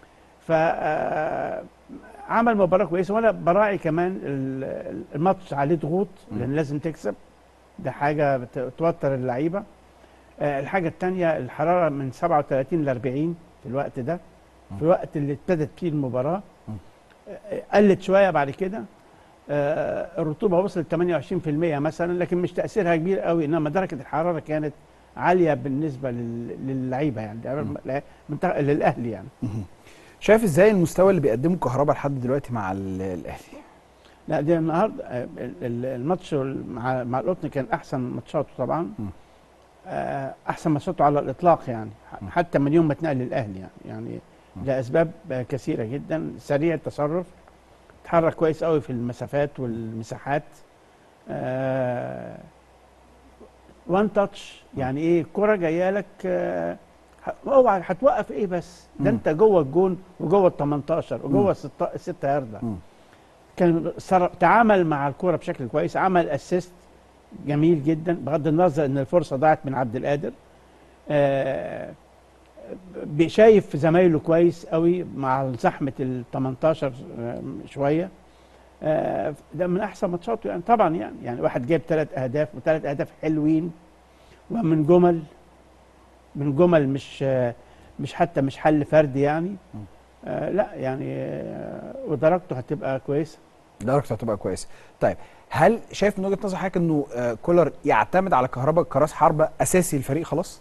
S7: فعمل مباراة كويسة وأنا براعي كمان ال- الماتش عليه ضغوط لأن لازم تكسب ده حاجة بت- توتر اللعيبة آه، الحاجة التانية الحرارة من 37 ل 40 في الوقت ده في الوقت اللي ابتدت فيه المباراة آه، قلت شوية بعد كده آه، الرطوبة وصلت 28% مثلا لكن مش تأثيرها كبير قوي إنما درجة الحرارة كانت عالية بالنسبة لل- للعيبة يعني ده منتخ- للأهلي يعني
S1: شايف ازاي المستوى اللي بيقدمه كهربا لحد دلوقتي مع ال- الاهلي
S7: لا ده النهارده آه، ال- ال- الماتش مع مع القطن كان احسن ماتشاته طبعا
S1: م.
S7: آه، احسن ماتشاته على الاطلاق يعني ح- حتى من يوم ما اتنقل للاهلي يعني يعني لاسباب آه، كثيره جدا سريع التصرف اتحرك كويس قوي في المسافات والمساحات وان تاتش يعني ايه الكره جايه لك آه، ه- اوعى هتوقف ايه بس ده
S1: مم.
S7: انت جوه الجون وجوه ال 18 وجوه الست- الستة ياردة
S1: مم.
S7: كان صر... تعامل مع الكرة بشكل كويس عمل اسيست جميل جدا بغض النظر ان الفرصه ضاعت من عبد القادر آه ب- شايف زمايله كويس قوي مع زحمه ال 18 آه، شويه آه ده من احسن ماتشاته يعني طبعا يعني يعني واحد جايب ثلاث اهداف وثلاث اهداف حلوين ومن جمل من جمل مش آه، مش حتى مش حل فردي يعني آه لا يعني آه ودرجته هتبقى كويسه
S1: درجته هتبقى كويسه طيب هل شايف من وجهه نظر حضرتك انه آه، كولر يعتمد على كهربا كراس حربه اساسي للفريق خلاص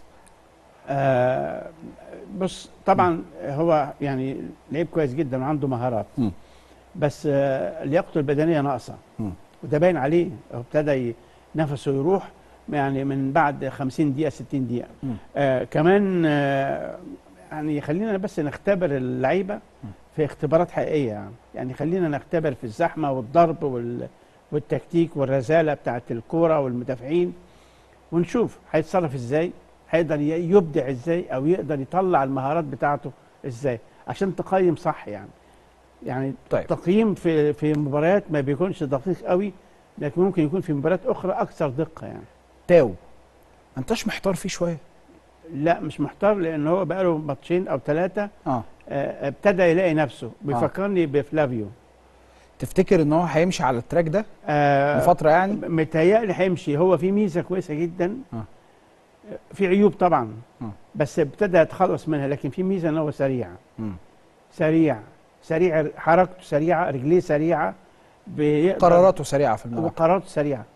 S7: آه بص طبعا هو يعني لعيب كويس جدا وعنده مهارات
S1: مم.
S7: بس آه لياقته البدنيه ناقصه
S1: مم.
S7: وده باين عليه هو ابتدى ي- نفسه يروح يعني من بعد 50 دقيقه 60 دقيقه
S1: مم.
S7: آه كمان آه يعني خلينا بس نختبر اللعيبه في اختبارات حقيقيه يعني يعني خلينا نختبر في الزحمه والضرب وال والتكتيك والرزاله بتاعت الكوره والمدافعين ونشوف هيتصرف ازاي هيقدر ي- يبدع ازاي او يقدر يطلع المهارات بتاعته ازاي عشان تقيم صح يعني يعني
S1: طيب.
S7: تقييم في في مباريات ما بيكونش دقيق قوي لكن ممكن يكون في مباريات اخرى اكثر دقه يعني
S1: تاو ما انتش محتار فيه شويه
S7: لا مش محتار لان هو بقاله ماتشين او ثلاثه
S1: اه
S7: آه، ابتدى يلاقي نفسه بيفكرني بفلافيو
S1: تفتكر ان هو هيمشي على التراك ده
S7: آه
S1: لفتره يعني
S7: متهيألي هيمشي هو في ميزه كويسه جدا
S1: آه.
S7: في عيوب طبعا
S1: آه.
S7: بس ابتدى يتخلص منها لكن في ميزه ان هو سريع
S1: مم.
S7: سريع سريع حركته سريعه رجليه سريعه بيقدر
S1: قراراته سريعه في الملعب
S7: وقراراته سريعه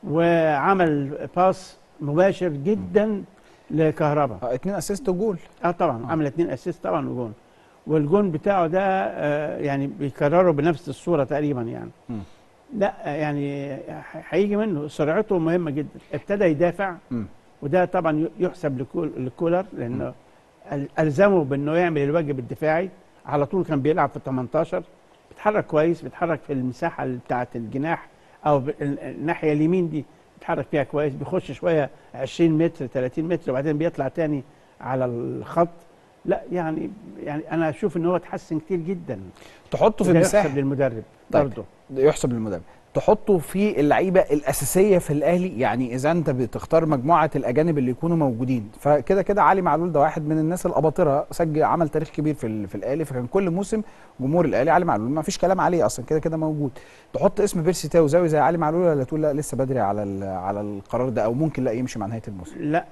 S7: وعمل باس مباشر جدا لكهربا
S1: آه، اتنين اسيست وجول
S7: اه طبعا عمل اتنين اسيست طبعا وجون والجون بتاعه ده آه يعني بيكرره بنفس الصوره تقريبا يعني
S1: مم.
S7: لا آه، يعني ح- هيجي منه سرعته مهمه جدا ابتدى يدافع
S1: مم.
S7: وده طبعا ي- يحسب لكول- لكولر لانه ال- الزمه بانه يعمل الواجب الدفاعي على طول كان بيلعب في 18 بيتحرك كويس بيتحرك في المساحه اللي بتاعه الجناح او ب- ال- الناحيه اليمين دي بيتحرك فيها كويس بيخش شويه 20 متر 30 متر وبعدين بيطلع تاني على الخط لا يعني يعني انا اشوف ان هو اتحسن كتير جدا
S1: تحطه في
S7: وده يحسب
S1: المساحه
S7: للمدرب
S1: طيب.
S7: برضه
S1: يحسب للمدرب تحطه في اللعيبه الاساسيه في الاهلي يعني اذا انت بتختار مجموعه الاجانب اللي يكونوا موجودين فكده كده علي معلول ده واحد من الناس الاباطره سجل عمل تاريخ كبير في ال- في الاهلي فكان كل موسم جمهور الاهلي علي معلول ما فيش كلام عليه اصلا كده كده موجود تحط اسم بيرسي تاو زاوي زي علي معلول ولا تقول لا لسه بدري على ال- على القرار ده او ممكن لا يمشي مع نهايه الموسم
S7: لا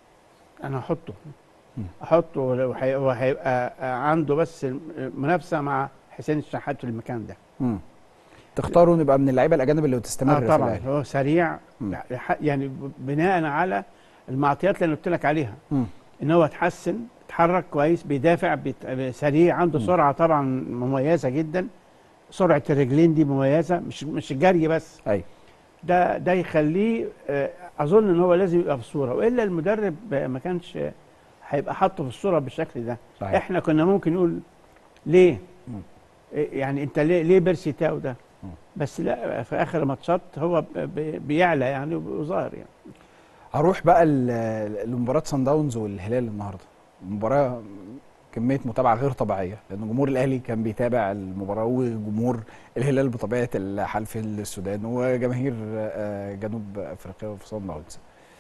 S7: انا هحطه
S1: مم.
S7: احطه وهي- وهيبقى عنده بس منافسه مع حسين الشحات في المكان ده
S1: مم. تختاروا نبقى من اللعيبه الاجانب اللي تستمر
S7: آه
S1: في
S7: طبعا
S1: الاهلي
S7: هو سريع
S1: مم.
S7: يعني بناء على المعطيات اللي أنا قلت لك عليها
S1: مم.
S7: ان هو اتحسن اتحرك كويس بيدافع بيت- سريع عنده سرعه طبعا مميزه جدا سرعه الرجلين دي مميزه مش مش الجري بس
S1: ايوه
S7: ده ده يخليه آه، اظن ان هو لازم يبقى في الصوره والا المدرب آه، ما كانش آه، هيبقى حاطه في الصوره بالشكل ده
S1: صحيح.
S7: احنا كنا ممكن نقول ليه؟ إيه يعني انت ليه ليه بيرسي تاو ده؟ بس لا في اخر الماتشات هو ب- ب- بيعلى يعني وظاهر يعني
S1: هروح بقى ل- لمباراه سان داونز والهلال النهارده مباراه كميه متابعه غير طبيعيه لان جمهور الاهلي كان بيتابع المباراه وجمهور الهلال بطبيعه الحال في السودان وجماهير آه، جنوب افريقيا في سان داونز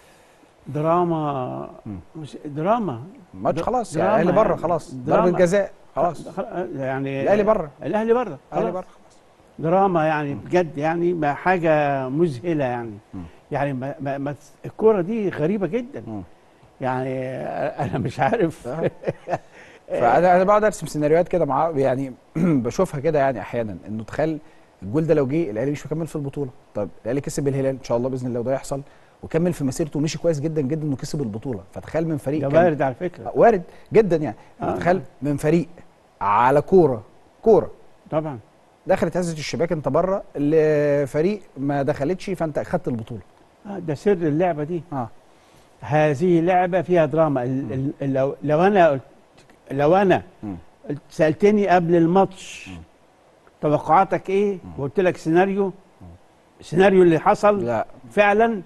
S7: دراما
S1: مم.
S7: مش دراما
S1: ماتش
S7: د-
S1: خلاص
S7: دراما
S1: يعني الاهلي بره
S7: يعني.
S1: خلاص
S7: دراما.
S1: ضربه جزاء خلاص
S7: خ- يعني
S1: الاهلي بره
S7: الاهلي بره
S1: الاهلي
S7: خلاص.
S1: بره خلاص
S7: دراما يعني بجد يعني ما حاجه مذهله يعني
S1: مم.
S7: يعني ما ما ما الكوره دي غريبه جدا
S1: مم.
S7: يعني انا مش عارف
S1: آه. فانا انا بقعد ارسم سيناريوهات كده مع يعني بشوفها كده يعني احيانا انه تخيل الجول ده لو جه الاهلي مش مكمل في البطوله طب الاهلي كسب الهلال ان شاء الله باذن الله وده يحصل وكمل في مسيرته ومشي كويس جدا جدا انه كسب البطوله فتخيل من فريق
S7: ده
S1: كان-
S7: وارد على فكره
S1: آه، وارد جدا يعني
S7: آه.
S1: تخيل من فريق على كوره كوره
S7: طبعا
S1: دخلت هزه الشباك انت بره لفريق ما دخلتش فانت اخدت البطوله
S7: آه، ده سر اللعبه دي
S1: اه
S7: هذه لعبه فيها دراما ال- ال- ال- لو لو انا قلت لو انا
S1: مم.
S7: قلت- سالتني قبل الماتش توقعاتك ايه وقلت لك سيناريو السيناريو اللي حصل
S1: لا
S7: فعلا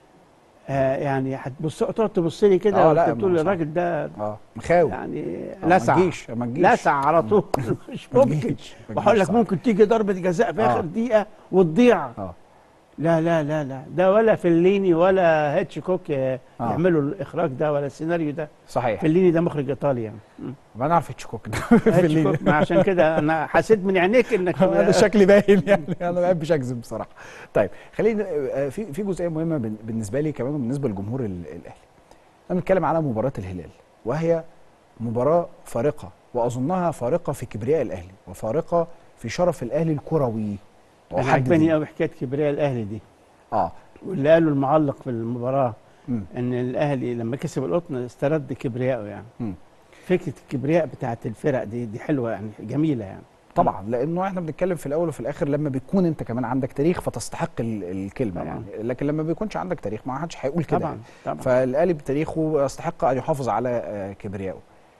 S7: آه يعني هتبص تقعد تبص لي كده
S1: آه، لا،
S7: وانت بتقول
S1: ما صعب.
S7: الراجل ده
S1: اه مخاوي
S7: يعني
S1: آه، ما
S7: لسع
S1: تجيش ما تجيش
S7: لسع على طول مش
S1: ما
S7: ممكن
S1: تجيش، ما
S7: بقول
S1: تجيش
S7: لك
S1: صح.
S7: ممكن تيجي ضربه جزاء في
S1: آه.
S7: اخر دقيقه وتضيع
S1: اه
S7: لا لا لا لا ده ولا فليني ولا هيتشكوك آه،
S1: آه.
S7: يعملوا الاخراج ده ولا السيناريو ده
S1: صحيح
S7: فليني ده مخرج ايطالي يعني
S1: ما نعرف هيتشكوك ده في الليل.
S7: هيتشكوك ما عشان كده انا حسيت من عينيك انك
S1: انا شكلي باين يعني انا ما بحبش اكذب بصراحه طيب خلينا آه، في في جزئيه مهمه بن- بالنسبه لي كمان وبالنسبه لجمهور ال- الاهلي انا بنتكلم على مباراه الهلال وهي مباراه فارقه واظنها فارقه في كبرياء الاهلي وفارقه في شرف الاهلي الكروي
S7: انا
S1: وحد
S7: عجباني
S1: دي.
S7: قوي حكايه كبرياء الاهلي دي
S1: اه
S7: واللي قاله المعلق في المباراه
S1: مم.
S7: ان الاهلي لما كسب القطن استرد كبريائه يعني
S1: مم.
S7: فكره الكبرياء بتاعت الفرق دي دي حلوه يعني جميله يعني
S1: طبعا لانه احنا بنتكلم في الاول وفي الاخر لما بيكون انت كمان عندك تاريخ فتستحق ال- الكلمه
S7: طبعاً.
S1: يعني لكن لما بيكونش عندك تاريخ ما حدش هيقول كده
S7: طبعا
S1: يعني.
S7: طبعا
S1: فالاهلي بتاريخه يستحق ان يحافظ على آه، كبريائه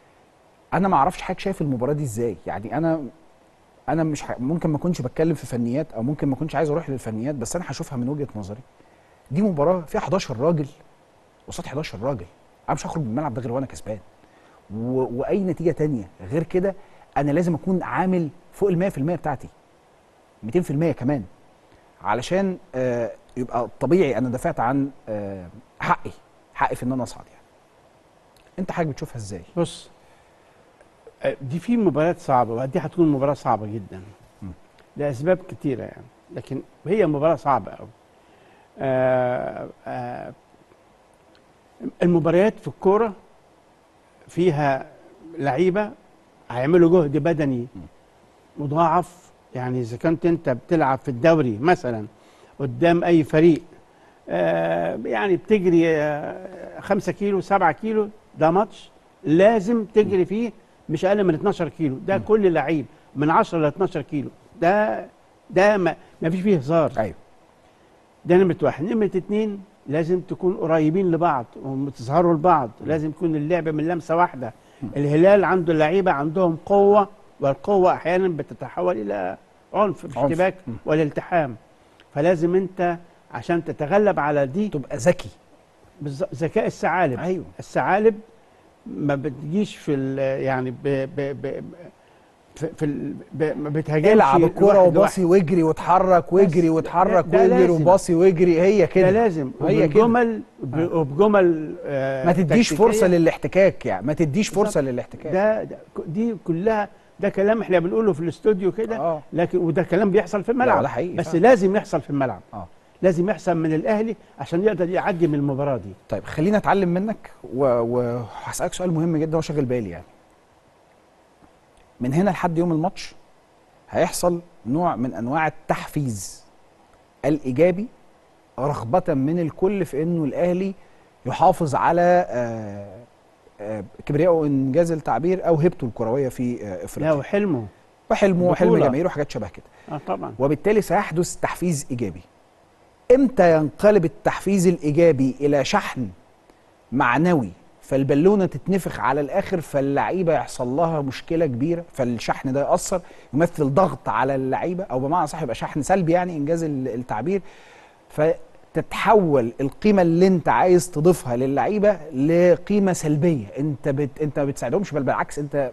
S1: انا ما اعرفش حضرتك شايف المباراه دي ازاي يعني انا انا مش ح... ممكن ما اكونش بتكلم في فنيات او ممكن ما اكونش عايز اروح للفنيات بس انا هشوفها من وجهه نظري دي مباراه فيها 11 راجل قصاد 11 راجل انا مش هخرج من الملعب ده غير وانا كسبان و... واي نتيجه تانية غير كده انا لازم اكون عامل فوق ال 100% بتاعتي 200% كمان علشان آه يبقى طبيعي انا دافعت عن آه حقي حقي في ان انا اصعد يعني انت حاجه بتشوفها ازاي
S7: بص آه، دي في مباريات صعبه ودي هتكون مباراه صعبه جدا
S1: م.
S7: لاسباب كتيره يعني لكن هي مباراه صعبه قوي آه آه المباريات في الكوره فيها لعيبه هيعملوا جهد بدني مضاعف يعني اذا كنت انت بتلعب في الدوري مثلا قدام اي فريق آه يعني بتجري آه خمسة كيلو سبعة كيلو ده ماتش لازم تجري فيه مش اقل من 12 كيلو ده كل لعيب من 10 ل 12 كيلو ده ده ما, ما فيش فيه هزار
S1: ايوه
S7: ده نمرة واحد نمرة اتنين لازم تكون قريبين لبعض وتظهروا لبعض لازم يكون اللعب من لمسة واحدة الهلال عنده اللعيبة عندهم قوة والقوة أحيانا بتتحول إلى عنف في
S1: عنف.
S7: اشتباك
S1: م.
S7: والالتحام فلازم أنت عشان تتغلب على دي
S1: تبقى ذكي
S7: بالظ- ذكاء الثعالب
S1: ايوه
S7: الثعالب ما بتجيش في ال- يعني ب ب ب في, في ال- ب ما بتهاجمش
S1: العب الكوره
S7: واحد
S1: وباصي واجري واتحرك واجري
S7: بس
S1: واتحرك
S7: ده- ده
S1: واجري
S7: لازم.
S1: وباصي واجري هي
S7: ده
S1: كده
S7: لازم
S1: هي كده.
S7: وبجمل ب- وبجمل آه
S1: ما تديش
S7: تكتيكية.
S1: فرصه للاحتكاك يعني ما تديش فرصه
S7: بالظبط.
S1: للاحتكاك
S7: ده, ده دي كلها ده كلام احنا بنقوله في الاستوديو كده
S1: اه
S7: لكن وده كلام بيحصل في الملعب
S1: ده حقيقي
S7: بس
S1: فعلا.
S7: لازم يحصل في الملعب
S1: اه
S7: لازم يحصل من الاهلي عشان يقدر يعدي من المباراه دي
S1: طيب خلينا اتعلم منك و- وهسالك سؤال مهم جدا وشاغل بالي يعني من هنا لحد يوم الماتش هيحصل نوع من انواع التحفيز الايجابي رغبه من الكل في انه الاهلي يحافظ على آه، آه، كبريائه انجاز التعبير او هيبته الكرويه في آه،
S7: لا
S1: افريقيا
S7: وحلمه
S1: وحلمه وحلم
S7: بطولة.
S1: جماهيره وحاجات شبه كده
S7: اه طبعا
S1: وبالتالي سيحدث تحفيز ايجابي امتى ينقلب التحفيز الايجابي الى شحن معنوي فالبالونه تتنفخ على الاخر فاللعيبه يحصل لها مشكله كبيره فالشحن ده ياثر يمثل ضغط على اللعيبه او بمعنى صح يبقى شحن سلبي يعني انجاز ال- التعبير فتتحول القيمه اللي انت عايز تضيفها للعيبه لقيمه سلبيه انت بت... انت ما بتساعدهمش بل بالعكس انت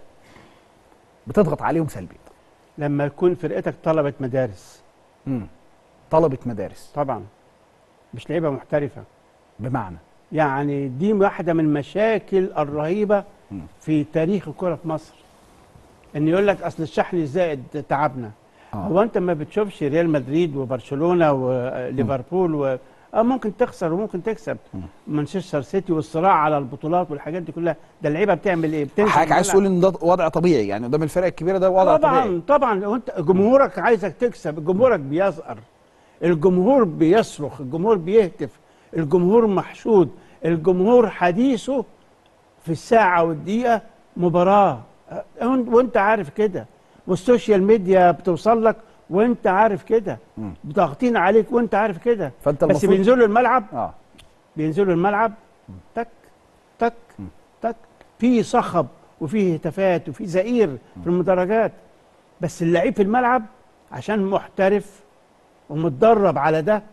S1: بتضغط عليهم سلبي
S7: لما يكون فرقتك طلبت مدارس
S1: امم طلبه مدارس
S7: طبعا مش لعيبه محترفه
S1: بمعنى
S7: يعني دي واحده من المشاكل الرهيبه
S1: مم.
S7: في تاريخ الكره في مصر ان يقول لك اصل الشحن الزائد تعبنا
S1: آه.
S7: هو انت ما بتشوفش ريال مدريد وبرشلونه وليفربول و... اه ممكن تخسر وممكن تكسب مانشستر سيتي والصراع على البطولات والحاجات دي كلها ده اللعيبه بتعمل ايه بتنزل
S1: حضرتك عايز
S7: الملعب.
S1: تقول ان ده وضع طبيعي يعني قدام الفرق الكبيره ده وضع طبيعي
S7: طبعا طبعا لو انت جمهورك عايزك تكسب جمهورك بيزقر الجمهور بيصرخ الجمهور بيهتف الجمهور محشود الجمهور حديثه في الساعة والدقيقة مباراة أه، وانت- وانت عارف كده والسوشيال ميديا بتوصل لك وانت عارف كده
S1: مم.
S7: ضاغطين عليك وانت عارف كده
S1: فانت
S7: بس
S1: المفروض
S7: بينزلوا الملعب
S1: اه
S7: بينزلوا الملعب تك تك تك في صخب وفي هتافات وفي زئير في المدرجات بس اللعيب في الملعب عشان محترف ومتدرب على ده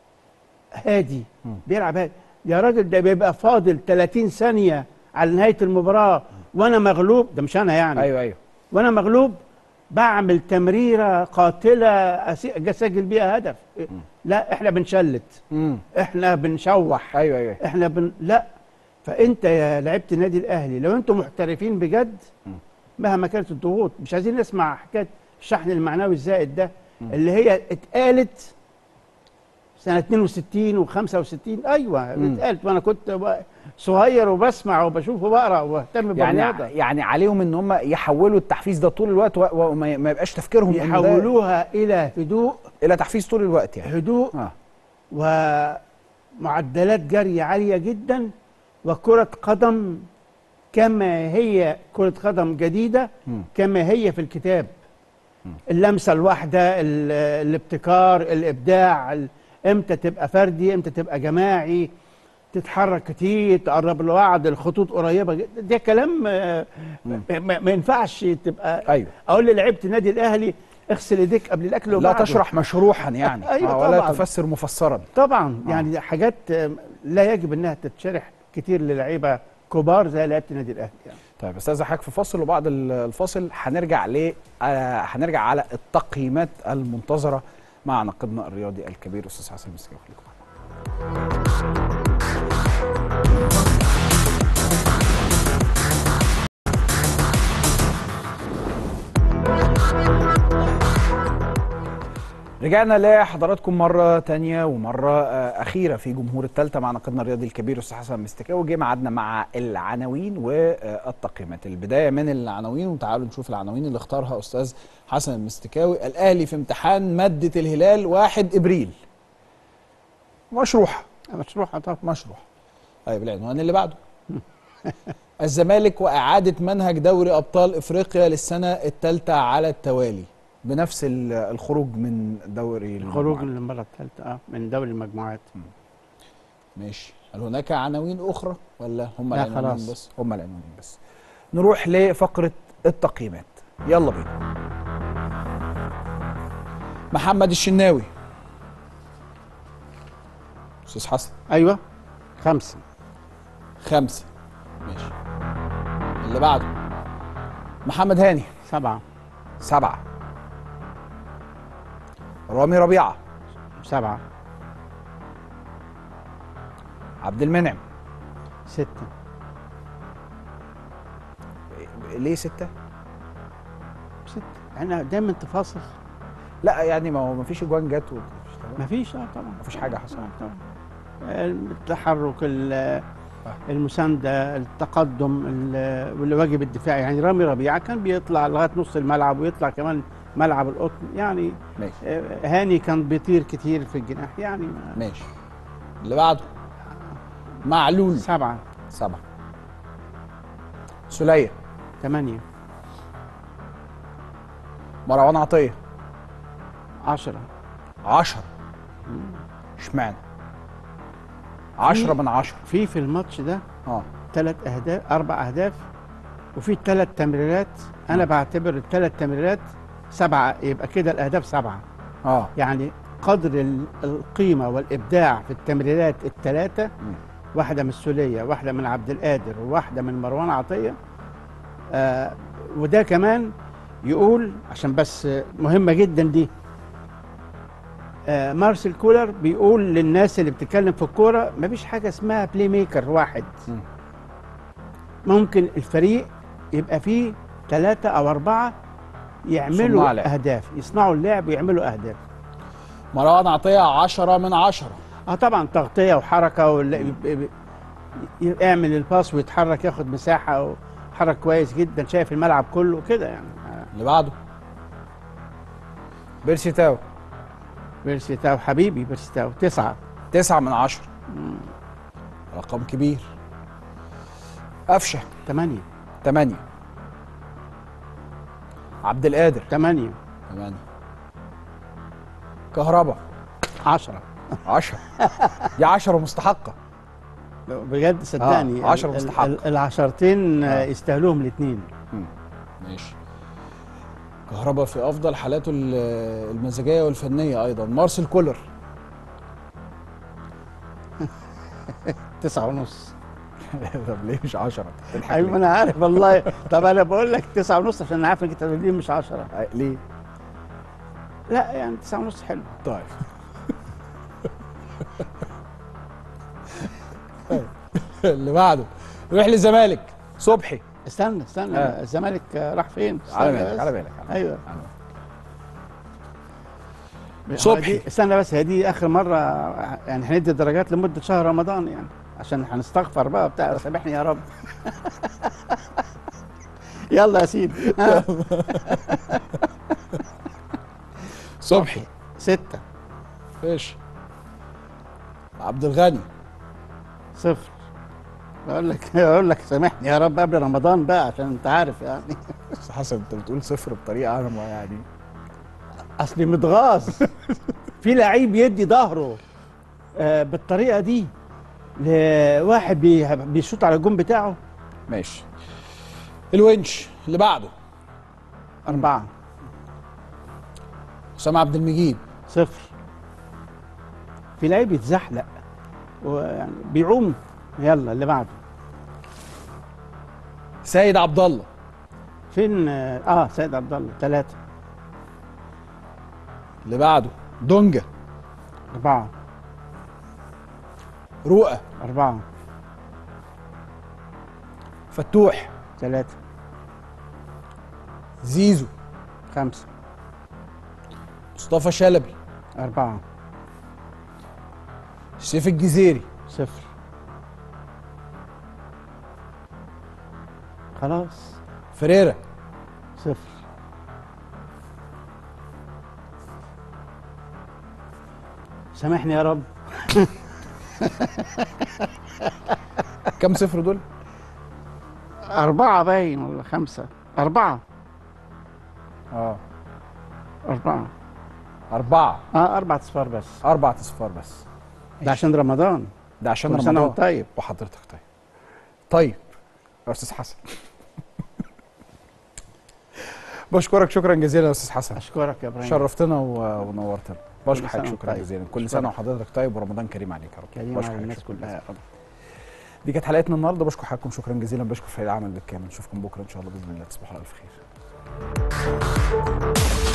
S7: هادي بيلعب هادي يا راجل ده بيبقى فاضل 30 ثانية على نهاية المباراة وانا مغلوب ده مش انا يعني
S1: ايوه ايوه
S7: وانا مغلوب بعمل تمريرة قاتلة أسي- اسجل بيها هدف لا احنا بنشلت
S1: امم
S7: احنا بنشوح
S1: ايوه ايوه
S7: احنا بن... لا فانت يا لعيبه النادي الاهلي لو انتم محترفين بجد مهما كانت الضغوط مش عايزين نسمع حكايه الشحن المعنوي الزائد ده اللي هي اتقالت سنه 62 و65 ايوه اتقالت وانا كنت ب- صغير وبسمع وبشوف وبقرا واهتم
S1: يعني
S7: بالرياضه
S1: يعني عليهم ان هم يحولوا التحفيز ده طول الوقت و- وما ما يبقاش تفكيرهم إن ده
S7: يحولوها الى هدوء
S1: الى تحفيز طول الوقت يعني
S7: هدوء
S1: اه
S7: ومعدلات جري عالية جدا وكرة قدم كما هي كرة قدم جديدة
S1: مم.
S7: كما هي في الكتاب اللمسة الواحدة ال- الابتكار الإبداع ال- امتى تبقى فردي امتى تبقى جماعي تتحرك كتير تقرب لبعض الخطوط قريبة جدا ده كلام آه، ما ما ينفعش تبقى
S1: ايوه
S7: اقول للعيبة النادي الأهلي اغسل ايديك قبل الأكل
S1: لا
S7: وبعده
S1: تشرح مشروحا يعني
S7: أيوة
S1: آه، ولا
S7: طبعاً.
S1: تفسر مفسرا
S7: طبعا
S1: آه.
S7: يعني حاجات آه، لا يجب انها تتشرح كتير للعيبه كبار زي لعيبه النادي الاهلي يعني.
S1: طيب استاذ حضرتك في فاصل وبعد ال- الفاصل هنرجع ل آه، هنرجع على التقييمات المنتظره مع ناقدنا الرياضي الكبير استاذ حسن مسكين خليكم معانا. رجعنا لحضراتكم مرة تانية ومرة آه، أخيرة في جمهور التالتة مع ناقدنا الرياضي الكبير أستاذ حسن مستكاوي جه ميعادنا مع العناوين والتقييمات البداية من العناوين وتعالوا نشوف العناوين اللي اختارها أستاذ حسن المستكاوي الأهلي في امتحان مادة الهلال واحد إبريل مشروح
S7: مشروحه طبعا
S1: مشروح طيب العنوان اللي بعده الزمالك وإعادة منهج دوري أبطال إفريقيا للسنة الثالثة على التوالي بنفس ال- الخروج من دوري
S7: الخروج
S1: المجموعات.
S7: للمره الثالثه اه من دوري المجموعات
S1: ماشي هل هناك عناوين اخرى ولا هم
S7: لا
S1: العناوين
S7: خلاص.
S1: بس هم العناوين بس نروح لفقره التقييمات يلا بينا محمد الشناوي استاذ حسن
S7: ايوه خمسه
S1: خمسة ماشي اللي بعده محمد هاني
S7: سبعه
S1: سبعة رامي ربيعة
S7: سبعه
S1: عبد المنعم
S7: سته
S1: ليه ستة؟
S7: سته احنا دايما تفاصل
S1: لا يعني ما هو ما فيش اجوان جت ومفيش تمام.
S7: ما فيش اه طبعا
S1: مفيش حاجة حصلت.
S7: آه طبعا التحرك ال- المسانده التقدم ال- والواجب الدفاعي يعني رامي ربيعه كان بيطلع لغايه نص الملعب ويطلع كمان ملعب القطن يعني
S1: ماشي
S7: آه، هاني كان بيطير كتير في الجناح يعني ما-
S1: ماشي اللي بعده معلول
S7: سبعه
S1: سبعة سلية
S7: ثمانيه
S1: مروان عطية
S7: عشرة
S1: عشرة اشمعنى عشرة من عشرة
S7: في في الماتش ده
S1: اه
S7: ثلاث اهداف اربع اهداف وفي ثلاث تمريرات انا بعتبر الثلاث تمريرات سبعه يبقى كده الاهداف سبعه
S1: اه
S7: يعني قدر ال- القيمه والابداع في التمريرات الثلاثه واحده من السوليه واحده من عبد القادر وواحده من مروان عطيه آه وده كمان يقول عشان بس آه، مهمه جدا دي آه مارسيل كولر بيقول للناس اللي بتتكلم في الكوره مفيش حاجه اسمها بلاي ميكر واحد
S1: مم.
S7: ممكن الفريق يبقى فيه ثلاثه او اربعه
S1: صناع
S7: يعملوا
S1: لعب.
S7: اهداف يصنعوا اللعب ويعملوا اهداف
S1: مروان عطيه 10 من 10
S7: اه طبعا تغطيه وحركه ولا ب- ب- يعمل الباس ويتحرك ياخد مساحه وحرك كويس جدا شايف الملعب كله كده يعني آه،
S1: اللي بعده بيرسي تاو
S7: بيرسي تاو حبيبي بيرسي تاو تسعه
S1: 9 من 10 رقم كبير قفشه
S7: ثمانيه
S1: 8 عبد القادر
S7: ثمانيه
S1: 8 كهربا
S7: عشرة
S1: 10 دي 10 مستحقه
S7: بجد صدقني
S1: آه، عشرة
S7: ال- ال-
S1: مستحق.
S7: ال- العشرتين آه،
S1: آه.
S7: يستاهلوهم الاثنين
S1: ماشي كهربا في افضل حالاته ال- المزاجيه والفنيه ايضا مارسيل كولر
S7: تسعة ونص
S1: طب ليه مش 10
S7: ايوه انا عارف والله طب انا بقول لك تسعة ونص عشان انا عارف انك تقول لي مش عشرة
S1: ليه
S7: لا يعني تسعة ونص حلو
S1: طيب اللي بعده نروح للزمالك صبحي
S7: استنى استنى
S1: آه.
S7: الزمالك آه، راح فين
S1: على
S7: استنى
S1: بالك
S7: بس.
S1: على بالك على
S7: ايوه
S1: صبحي.
S7: هو دي- استنى بس هي دي اخر مره يعني هندي درجات لمده شهر رمضان يعني عشان هنستغفر بقى بتاع سامحني يا رب يلا يا سيدي ها.
S1: صبحي
S7: ستة
S1: فيش عبد الغني
S7: صفر بقول لك بقول لك سامحني يا رب قبل رمضان بقى عشان انت عارف يعني
S1: بس حسن انت بتقول صفر بطريقه انا ما يعني
S7: اصلي متغاظ في لعيب يدي ظهره آه، بالطريقه دي لواحد بي- بيشوط على الجون بتاعه
S1: ماشي الونش اللي بعده
S7: أربعة
S1: اسامه عبد المجيد
S7: صفر في لعيب يتزحلق ويعني بيعوم يلا اللي بعده
S1: سيد عبد الله
S7: فين اه آه، سيد عبد الله ثلاثة
S1: اللي بعده دونجا
S7: أربعة
S1: رؤى
S7: أربعة
S1: فتوح
S7: ثلاثة
S1: زيزو
S7: خمسة
S1: مصطفى شلبي
S7: أربعة
S1: سيف الجزيري
S7: صفر خلاص
S1: فريرا
S7: صفر سامحني يا رب
S1: كم صفر دول؟
S7: أربعة باين ولا خمسة أربعة
S1: اه
S7: أربعة
S1: أربعة
S7: اه أربعة أصفار بس
S1: أربع أصفار بس
S7: ده عشان رمضان
S1: ده عشان
S7: كل سنة
S1: رمضان
S7: وأنت طيب
S1: وحضرتك طيب طيب يا أستاذ حسن بشكرك شكرا جزيلا يا أستاذ حسن
S7: أشكرك يا إبراهيم
S1: شرفتنا و- ونورتنا بشكر
S7: كل
S1: حضرتك
S7: سنة
S1: شكرا
S7: وأنت طيب.
S1: جزيلا كل
S7: أشكرك.
S1: سنه وحضرتك طيب ورمضان كريم عليك يا رب
S7: كريم
S1: بشكر
S7: على
S1: حضرتك
S7: الناس
S1: شكراً
S7: كلها
S1: جزيلاً.
S7: يا رب
S1: دي كانت حلقتنا النهارده بشكر حضراتكم شكرا جزيلا بشكر فريق العمل بالكامل نشوفكم بكره ان شاء الله باذن الله تصبحوا على الف خير